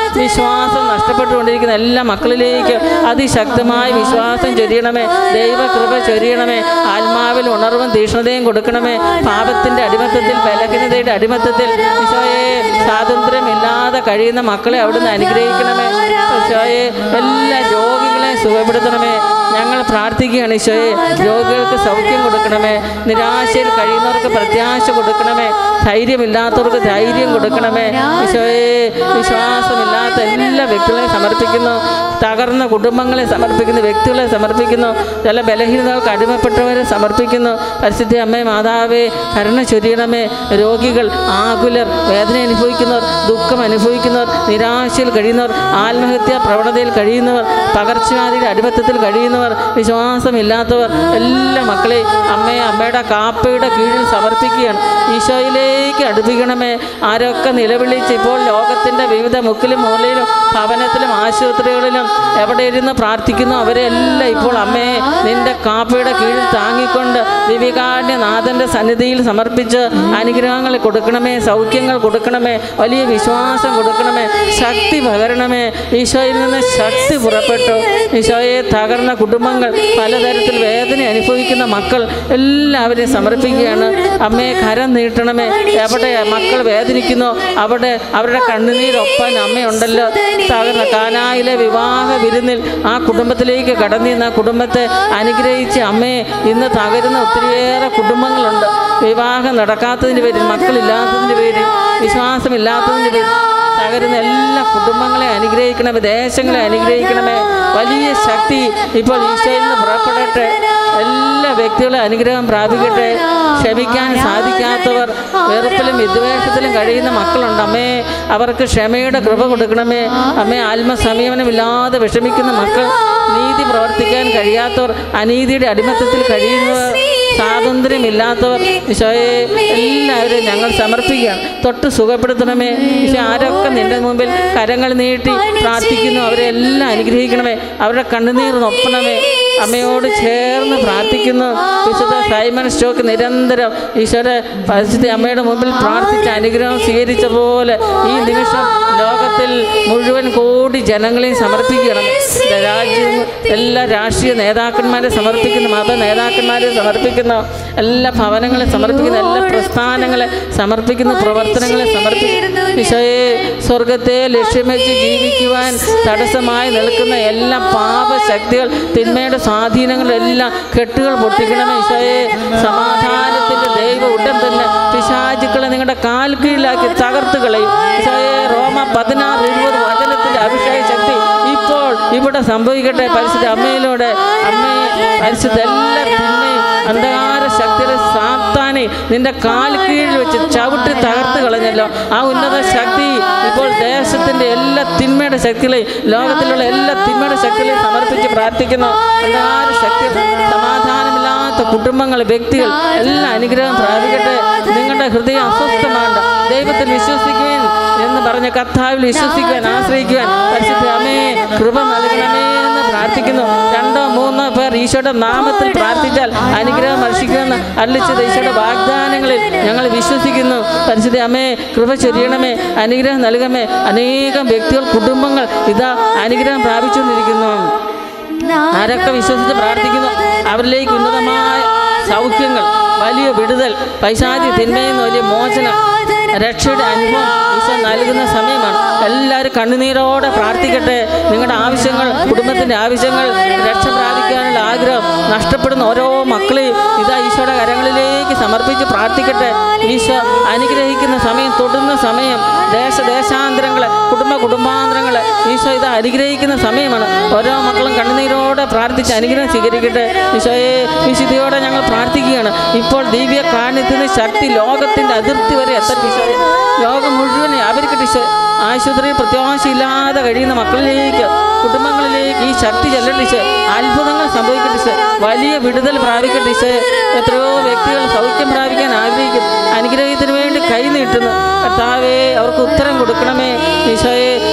വിശ്വാസം നഷ്ടപ്പെട്ടുകൊണ്ടിരിക്കുന്ന എല്ലാ മക്കളിലേക്ക് അതിശക്തമായ വിശ്വാസം ചൊരിയണമേ ദൈവകൃപ ചൊരിയണമേ ആത്മാവിൽ ഉണർവും തീക്ഷ്ണതയും കൊടുക്കണമേ പാപത്തിൻ്റെ അടിമത്തത്തിൽ ബലഹീനതയുടെ അടിമത്തത്തിൽ ഈശോയെ സ്വാതന്ത്ര്യമില്ലാതെ കഴിയുന്ന മക്കളെ അവിടുന്ന് അനുഗ്രഹിക്കണമേ ഈശോയെ എല്ലാ രോഗികളെ സുഖപ്പെടുത്തണമേ ഞങ്ങൾ പ്രാർത്ഥിക്കുകയാണ് ഈശോയെ രോഗികൾക്ക് സൗഖ്യം കൊടുക്കണമേ നിരാശയിൽ കഴിയുന്നവർക്ക് പ്രത്യാശ കൊടുക്കണമേ ധൈര്യമില്ലാത്തവർക്ക് ധൈര്യം കൊടുക്കണമേ ഈശോയെ വിശ്വാസമില്ലാത്ത എല്ലാ വ്യക്തികളെയും സമർപ്പിക്കുന്നു തകർന്ന കുടുംബങ്ങളെ സമർപ്പിക്കുന്നു വ്യക്തികളെ സമർപ്പിക്കുന്നു ചില ബലഹീനതകൾക്ക് അടിമപ്പെട്ടവരെ സമർപ്പിക്കുന്നു പരിശുദ്ധ അമ്മേ മാതാവേ കരുണ ചൊരിയണമേ രോഗികൾ ആകുലർ വേദന അനുഭവിക്കുന്നവർ ദുഃഖം അനുഭവിക്കുന്നവർ നിരാശയിൽ കഴിയുന്നവർ ആത്മഹത്യാ പ്രവണതയിൽ കഴിയുന്നവർ പകർച്ചവ്യാധിയുടെ അടിമത്തത്തിൽ കഴിയുന്നവർ വിശ്വാസമില്ലാത്തവർ എല്ലാ മക്കളെയും അമ്മയെ അമ്മയുടെ കാപ്പയുടെ കീഴിൽ സമർപ്പിക്കുകയാണ് ഈശോയിലേക്ക് അടുപ്പിക്കണമേ ആരൊക്കെ നിലവിളിച്ച് ഇപ്പോൾ ലോകത്തിൻ്റെ വിവിധ മുക്കിലും മൂലയിലും ഭവനത്തിലും ആശുപത്രികളിലും എവിടെ ഇരുന്ന് പ്രാർത്ഥിക്കുന്നു അവരെ എല്ലാം ഇപ്പോൾ അമ്മയെ നിന്റെ കാപ്പയുടെ കീഴിൽ താങ്ങിക്കൊണ്ട് ദിവികാന്റെ നാഥൻ്റെ സന്നിധിയിൽ സമർപ്പിച്ച് അനുഗ്രഹങ്ങൾ കൊടുക്കണമേ സൗഖ്യങ്ങൾ കൊടുക്കണമേ വലിയ വിശ്വാസം കൊടുക്കണമേ ശക്തി പകരണമേ ഈശോയിൽ നിന്ന് ശക്തി പുറപ്പെട്ടു ഈശോയെ തകർന്ന കുടുംബങ്ങൾ പലതരത്തിൽ വേദന അനുഭവിക്കുന്ന മക്കൾ എല്ലാവരെയും സമർപ്പിക്കുകയാണ് അമ്മയെ കരം നീട്ടണമേ എവിടെ മക്കൾ വേദനിക്കുന്നോ അവിടെ അവരുടെ കണ്ണുനീരൊപ്പാൻ അമ്മയുണ്ടല്ലോ തകർന്ന കാനായിലെ വിവാഹ വിരുന്നിൽ ആ കുടുംബത്തിലേക്ക് കടന്നിരുന്ന ആ കുടുംബത്തെ അനുഗ്രഹിച്ച് അമ്മയെ ഇന്ന് തകരുന്ന ഒത്തിരിയേറെ കുടുംബങ്ങളുണ്ട് വിവാഹം നടക്കാത്തതിൻ്റെ പേരിൽ മക്കളില്ലാത്തതിൻ്റെ പേരിൽ വിശ്വാസമില്ലാത്തതിൻ്റെ പേരിൽ തകരുന്ന എല്ലാ കുടുംബങ്ങളെ അനുഗ്രഹിക്കണമേ ദേശങ്ങളെ അനുഗ്രഹിക്കണമേ വലിയ ശക്തി ഇപ്പോൾ ഈശോയിൽ നിന്ന് പുറപ്പെടട്ടെ എല്ലാ വ്യക്തികളും അനുഗ്രഹം പ്രാപിക്കട്ടെ ക്ഷമിക്കാൻ സാധിക്കാത്തവർ വെറുപ്പിലും വിദ്വേഷത്തിലും കഴിയുന്ന മക്കളുണ്ട് അമ്മേ അവർക്ക് ക്ഷമയുടെ കൃപ കൊടുക്കണമേ അമ്മേ ആത്മസംയമനമില്ലാതെ വിഷമിക്കുന്ന മക്കൾ നീതി പ്രവർത്തിക്കാൻ കഴിയാത്തവർ അനീതിയുടെ അടിമത്തത്തിൽ കഴിയുന്നവർ സ്വാതന്ത്ര്യമില്ലാത്തവർ ഈശോയെ എല്ലാവരെയും ഞങ്ങൾ സമർപ്പിക്കുകയാണ് തൊട്ട് സുഖപ്പെടുത്തണമേ ഈശോ ആരൊക്കെ നിന്റെ മുമ്പിൽ കരങ്ങൾ നീട്ടി പ്രാർത്ഥിക്കുന്നു അവരെ എല്ലാം അനുഗ്രഹിക്കണമേ അവരുടെ കണ്ണുനീർ നൊപ്പണമേ അമ്മയോട് ചേർന്ന് പ്രാർത്ഥിക്കുന്നു വിശുദ്ധ സൈമൺ സ്റ്റോക്ക് നിരന്തരം ഈശോയുടെ പരിശുദ്ധ അമ്മയുടെ മുമ്പിൽ പ്രാർത്ഥിച്ച അനുഗ്രഹം സ്വീകരിച്ച പോലെ ഈ നിമിഷം ലോകത്തിൽ മുഴുവൻ കോടി ജനങ്ങളെയും സമർപ്പിക്കണം രാജ്യം എല്ലാ രാഷ്ട്രീയ നേതാക്കന്മാരെ സമർപ്പിക്കുന്നു മത നേതാക്കന്മാരെ സമർപ്പിക്കുന്നു എല്ലാ ഭവനങ്ങളെ സമർപ്പിക്കുന്ന എല്ലാ പ്രസ്ഥാനങ്ങളെ സമർപ്പിക്കുന്ന പ്രവർത്തനങ്ങളെ സമർപ്പിക്കുന്നു ഈശോയെ സ്വർഗത്തെ ലക്ഷ്യം വെച്ച് ജീവിക്കുവാൻ തടസ്സമായി നിൽക്കുന്ന എല്ലാ പാപശക്തികൾ തിന്മയുടെ സ്വാധീനങ്ങളെല്ലാം കെട്ടുകൾ പൊട്ടിക്കണമേ ഈശോയെ സമാധാനത്തിൻ്റെ ദൈവം ഉടൻ തന്നെ പിശാചുക്കളെ നിങ്ങളുടെ കാൽ കീഴിലാക്കി തകർത്ത് കളയും ഈശോയെ റോമ പതിനാറ് ഇരുപത് വചനത്തിൻ്റെ അഭിഷേക ശക്തി ഇപ്പോൾ ഇവിടെ സംഭവിക്കട്ടെ പരിശുദ്ധ അമ്മയിലൂടെ അമ്മയെ പരിശുദ്ധ എല്ലാ തിന്മയും അന്ധകാര ശക്തിയുടെ സാത്താനെ നിന്റെ കാൽ കീഴിൽ വെച്ച് ചവിട്ടി തകർത്ത് കളഞ്ഞല്ലോ ആ ഉന്നത ശക്തി ഇപ്പോൾ ദേശത്തിൻ്റെ എല്ലാ തിന്മയുടെ ശക്തികളെയും ലോകത്തിലുള്ള എല്ലാ തിന്മയുടെ ശക്തികളെയും സമർപ്പിച്ച് പ്രാർത്ഥിക്കുന്നു അന്ധകാര ശക്തി സമാധാനമില്ലാത്ത കുടുംബങ്ങൾ വ്യക്തികൾ എല്ലാ അനുഗ്രഹം പ്രാപിക്കട്ടെ നിങ്ങളുടെ ഹൃദയം അസ്വസ്ഥമാണ് ദൈവത്തിൽ വിശ്വസിക്കുവാൻ എന്ന് പറഞ്ഞ കർത്താവിൽ വിശ്വസിക്കുവാൻ ആശ്രയിക്കുവാൻ പരിശുദ്ധ അമ്മേ കൃപ നൽകണമേ എന്ന് പ്രാർത്ഥിക്കുന്നു രണ്ടോ മൂന്നോ പേർ ഈശോയുടെ നാമത്തിൽ പ്രാർത്ഥിച്ചാൽ അനുഗ്രഹം വർഷിക്കുമെന്ന് അല്ലിച്ചത് ഈശോയുടെ വാഗ്ദാനങ്ങളിൽ ഞങ്ങൾ വിശ്വസിക്കുന്നു പരിശുദ്ധ അമ്മേ കൃപ ചൊരിയണമേ അനുഗ്രഹം നൽകമേ അനേകം വ്യക്തികൾ കുടുംബങ്ങൾ ഇതാ അനുഗ്രഹം പ്രാപിച്ചുകൊണ്ടിരിക്കുന്നു ആരൊക്കെ വിശ്വസിച്ച് പ്രാർത്ഥിക്കുന്നു അവരിലേക്ക് ഉന്നതമായ സൗഖ്യങ്ങൾ വലിയ വിടുതൽ പൈശാചി തിന്മയിൽ നിന്ന് വലിയ മോചനം രക്ഷയുടെ അനുഭവം ഈശോ നൽകുന്ന സമയമാണ് എല്ലാവരും കണ്ണുനീരോടെ പ്രാർത്ഥിക്കട്ടെ നിങ്ങളുടെ ആവശ്യങ്ങൾ കുടുംബത്തിൻ്റെ ആവശ്യങ്ങൾ രക്ഷ പ്രാപിക്കാനുള്ള ആഗ്രഹം നഷ്ടപ്പെടുന്ന ഓരോ മക്കളെയും ഇതാ ഈശോയുടെ കരങ്ങളിലേക്ക് സമർപ്പിച്ച് പ്രാർത്ഥിക്കട്ടെ ഈശോ അനുഗ്രഹിക്കുന്ന സമയം തൊടുന്ന സമയം ദേശദേശാന്തരങ്ങളെ കുടുംബ കുടുംബാന്തരങ്ങളെ ഈശോ ഇത് അനുഗ്രഹിക്കുന്ന സമയമാണ് ഓരോ മക്കളും കണ്ണുനീരോടെ പ്രാർത്ഥിച്ച് അനുഗ്രഹം സ്വീകരിക്കട്ടെ ഈശോയെ വിശുദ്ധിയോടെ ഞങ്ങൾ പ്രാർത്ഥിക്കുകയാണ് ഇപ്പോൾ ദിവ്യ കാണ്യത്തിന് ശക്തി ലോകത്തിൻ്റെ അതിർത്തി വരെ എത്തട്ടെ ഈശോയെ ലോകം മുഴുവൻ അവർക്ക് ഈശോ ആശുപത്രിയിൽ പ്രത്യാശയില്ലാതെ കഴിയുന്ന മക്കളിലേക്ക് കുടുംബങ്ങളിലേക്ക് ഈ ശക്തി ചെല്ലട്ടെ ഈശോ അത്ഭുതങ്ങൾ സംഭവിക്കട്ടെ ഈശോ വലിയ വിടുതൽ പ്രാപിക്കട്ടെ ഈശോ എത്രയോ വ്യക്തികൾ സൗഖ്യം പ്രാപിക്കാൻ ആഗ്രഹിക്കും അനുഗ്രഹത്തിന് വേണ്ടി കൈ നീട്ടുന്നു കർത്താവേ അവർക്ക് ഉത്തരം കൊടുക്കണമേ ഈശോയെ ആരൊക്കെ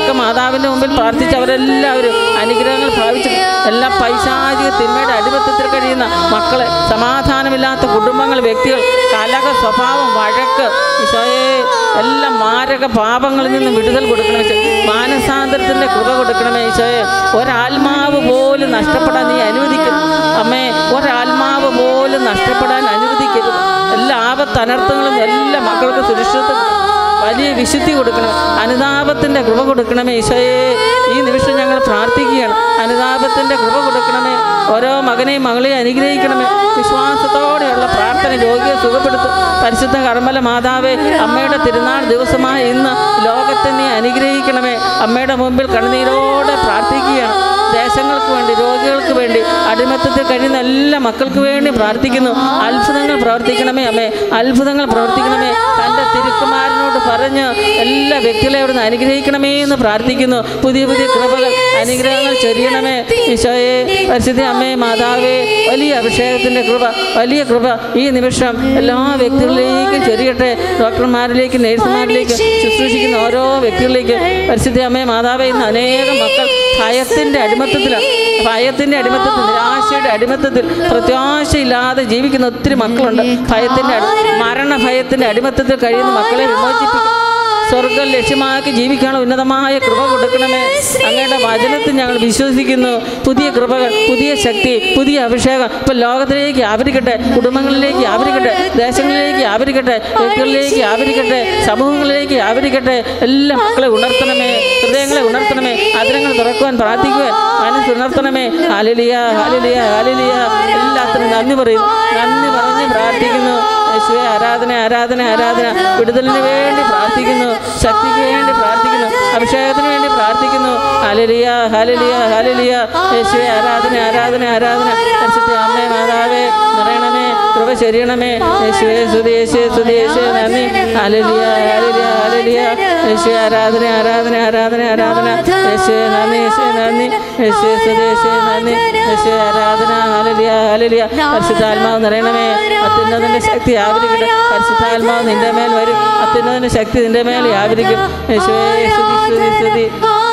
അവരൊക്കെ മാതാവിൻ്റെ മുമ്പിൽ പ്രാർത്ഥിച്ച് അവരെല്ലാവരും അനുഗ്രഹങ്ങൾ ഭാവിച്ചു എല്ലാ പൈശാചിക തിന്മയുടെ അടിമത്തത്തിൽ കഴിയുന്ന മക്കളെ സമാധാനമില്ലാത്ത കുടുംബങ്ങൾ വ്യക്തികൾ കലക സ്വഭാവം വഴക്ക് ഈശോയെ എല്ലാ മാരക പാപങ്ങളിൽ നിന്നും വിടുതൽ കൊടുക്കണമേ ഈശോ. മാനസാന്തരത്തിൻ്റെ കൃപ കൊടുക്കണമേ ഈശോയെ ഒരാത്മാവ് പോലും നഷ്ടപ്പെടാൻ നീ അനുവദിക്കരുത് അമ്മേ ഒരാത്മാവ് പോലും നഷ്ടപ്പെടാൻ അനുവദിക്കരുത് എല്ലാ ആപത്ത് അനർത്ഥങ്ങളും എല്ലാ മക്കൾക്ക് സുരക്ഷിതത്വം കൊടുക്കണം. വലിയ വിശുദ്ധി കൊടുക്കണം അനുതാപത്തിൻ്റെ കൃപ കൊടുക്കണമേ ഈശോയെ ഈ നിമിഷം ഞങ്ങൾ പ്രാർത്ഥിക്കുകയാണ് അനുതാപത്തിൻ്റെ കൃപ കൊടുക്കണമേ ഓരോ മകനെയും മകളെയും അനുഗ്രഹിക്കണമേ വിശ്വാസത്തോടെയുള്ള പ്രാർത്ഥന രോഗിയെ സുഖപ്പെടുത്തും പരിശുദ്ധ കർമ്മല മാതാവേ അമ്മയുടെ തിരുനാൾ ദിവസമായ ഇന്ന് ലോകത്തെ നീ അനുഗ്രഹിക്കണമേ അമ്മയുടെ മുമ്പിൽ കണ്ണുനീരോടെ പ്രാർത്ഥിക്കുകയാണ് ദേശങ്ങൾക്ക് വേണ്ടി രോഗികൾക്ക് വേണ്ടി അടിമത്തത്തിൽ കഴിയുന്ന എല്ലാ മക്കൾക്ക് വേണ്ടി പ്രാർത്ഥിക്കുന്നു അത്ഭുതങ്ങൾ പ്രവർത്തിക്കണമേ അമ്മേ അത്ഭുതങ്ങൾ പ്രവർത്തിക്കണമേ തൻ്റെ തിരുക്കുമാരനോട് പറഞ്ഞ് എല്ലാ വ്യക്തികളെ അവിടുന്ന് അനുഗ്രഹിക്കണമേ എന്ന് പ്രാർത്ഥിക്കുന്നു പുതിയ പുതിയ കൃപകൾ അനുഗ്രഹങ്ങൾ ചൊരിയണമേ ഈശോയെ പരിശുദ്ധ അമ്മേ മാതാവേ വലിയ അഭിഷേകത്തിൻ്റെ കൃപ വലിയ കൃപ ഈ നിമിഷം എല്ലാ വ്യക്തികളിലേക്കും ചൊരിയട്ടെ ഡോക്ടർമാരിലേക്കും നേഴ്സുമാരിലേക്കും ശുശ്രൂഷിക്കുന്ന ഓരോ വ്യക്തികളിലേക്കും പരിശുദ്ധ അമ്മേ മാതാവേ ഇന്ന് അനേകം മക്കൾ ഭയത്തിൻ്റെ അടിമത്തത്തിലാണ് ഭയത്തിൻ്റെ അടിമത്തത്തിൽ നിരാശയുടെ അടിമത്തത്തിൽ പ്രത്യാശയില്ലാതെ ജീവിക്കുന്ന ഒത്തിരി മക്കളുണ്ട് ഭയത്തിൻ്റെ അടി മരണ ഭയത്തിൻ്റെ അടിമത്തത്തിൽ കഴിയുന്ന മക്കളെ വിമോചിപ്പിക്കും സ്വർഗം ലക്ഷ്യമാക്കി ജീവിക്കാനുള്ള ഉന്നതമായ കൃപ കൊടുക്കണമേ അങ്ങയുടെ വചനത്തിൽ ഞങ്ങൾ വിശ്വസിക്കുന്നു പുതിയ കൃപകൾ പുതിയ ശക്തി പുതിയ അഭിഷേകം ഇപ്പം ലോകത്തിലേക്ക് ആവരിക്കട്ടെ കുടുംബങ്ങളിലേക്ക് ആവരിക്കട്ടെ ദേശങ്ങളിലേക്ക് ആവരിക്കട്ടെ വ്യക്തികളിലേക്ക് ആവരിക്കട്ടെ സമൂഹങ്ങളിലേക്ക് ആവരിക്കട്ടെ എല്ലാ മക്കളെ ഉണർത്തണമേ ഹൃദയങ്ങളെ ഉണർത്തണമേ അതിരങ്ങൾ തുറക്കുവാൻ പ്രാർത്ഥിക്കുവാൻ മനസ്സ് ഉണർത്തണമേ ഹാലിലിയ ഹാലിലിയ ഹാലിലിയ എല്ലാത്തിനും നന്ദി പറയുന്നു നന്ദി പറഞ്ഞ് പ്രാർത്ഥിക്കുന്നു യേശുവെ ആരാധന ആരാധന ആരാധന വിടുതലിന് വേണ്ടി പ്രാർത്ഥിക്കുന്നു ശക്തിക്ക് വേണ്ടി പ്രാർത്ഥിക്കുന്നു അഭിഷേകത്തിന് വേണ്ടി പ്രാർത്ഥിക്കുന്നു ഹലലിയ ഹലലിയ ഹലലിയ യേശുവെ ആരാധന ആരാധന ആരാധന പരിശുദ്ധ അമ്മേ മാതാവേ നിറയണമേ കൃപ ശരിയണമേ യേശുവെ സ്തുതി യേശുവെ സ്തുതി യേശുവെ നന്ദി ഹലലിയ ഹലലിയ ഹലലിയ യേശുവെ ആരാധന ആരാധന ആരാധന ആരാധന യേശുവെ നന്ദി യേശുവെ നന്ദി യേശുവെ സ്തുതി യേശുവെ നന്ദി യേശുവെ ആരാധന ഹലലിയ ഹലലിയ പരിശുദ്ധാത്മാവ് നിറയണമേ അത്യുന്നതിൻ്റെ ശക്തി ആവരിക്കട്ടെ പരിശുദ്ധാത്മാവ് നിന്റെ മേൽ വരും അത്യുന്നതിൻ്റെ ശക്തി നിന്റെ മേൽ ആവരിക്കും യേശുവേ സ്തുതി സ്തുതി സ്തുതി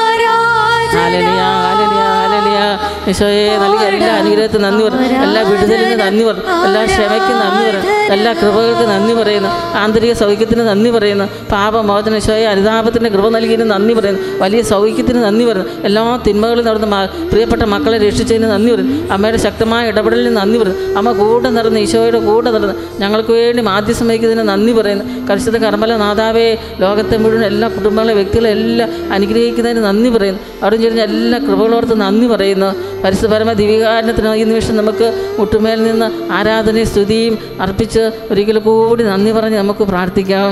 ഹാലലിയ ഹാലലിയ ഹാലലിയ ഈശോയെ നൽകിയ എല്ലാ അനുഗ്രഹത്തിന് നന്ദി പറയും എല്ലാ വിടുതലിന് നന്ദി പറയും എല്ലാ ക്ഷമയ്ക്ക് നന്ദി പറയും എല്ലാ കൃപകൾക്ക് നന്ദി പറയുന്നു ആന്തരിക സൗഖ്യത്തിന് നന്ദി പറയുന്നു പാപമോചന ഈശോയെ അനുതാപത്തിൻ്റെ കൃപ നൽകിയതിന് നന്ദി പറയുന്നു വലിയ സൗഖ്യത്തിന് നന്ദി പറയുന്നു എല്ലാ തിന്മകളിൽ നടന്ന മ- പ്രിയപ്പെട്ട മക്കളെ രക്ഷിച്ചതിന് നന്ദി പറയുന്നു അമ്മയുടെ ശക്തമായ ഇടപെടലിന് നന്ദി പറയുന്നു അമ്മ കൂടെ നടന്ന് ഈശോയുടെ കൂടെ നടന്ന് ഞങ്ങൾക്ക് വേണ്ടി മാധ്യസ്ഥം വഹിക്കുന്നതിന് നന്ദി പറയുന്നു പരിശുദ്ധ കർമ്മല നാഥാവേ ലോകത്തെ മുഴുവൻ എല്ലാ കുടുംബങ്ങളെ വ്യക്തികളെ എല്ലാം അനുഗ്രഹിക്കുന്നതിന് നന്ദി പറയുന്നു അവിടെ ചേരുന്ന എല്ലാ കൃപകളോർത്ത് നന്ദി പറയുന്നു പരിശുദ്ധപരമ ദിവികാരണത്തിന് ഈ നിമിഷം നമുക്ക് മുട്ടുമേൽ നിന്ന് ആരാധനയും സ്തുതിയും അർപ്പിച്ച് ഒരിക്കൽ കൂടി നന്ദി പറഞ്ഞ് നമുക്ക് പ്രാർത്ഥിക്കാം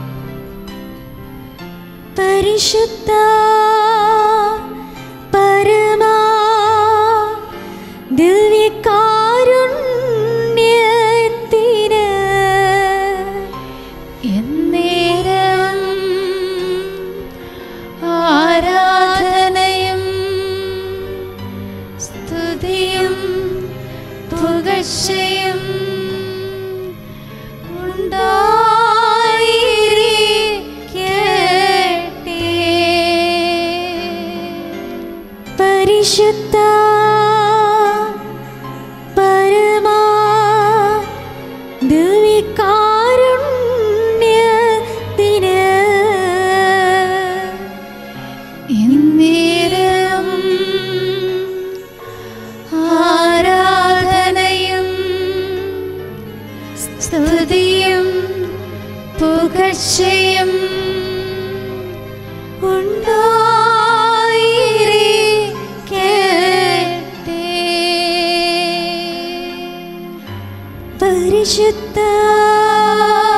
പരിശുദ്ധ പരമാ ദിവ്യകാരുണ്യത്തിന് എന്നേരം ആരാധനയും സ്തുതിയും പുകഴ്ചയും ഉണ്ടായിരിക്കട്ടെ. പരിശുദ്ധ പരമാ ദിവ്യകാരുണ്യത്തിന് എന്നേരം ആരാധനയും സ്തുതിയും പുകഴ്ചയും ഉണ്ടായിരിക്കട്ടെ. പരിശുദ്ധ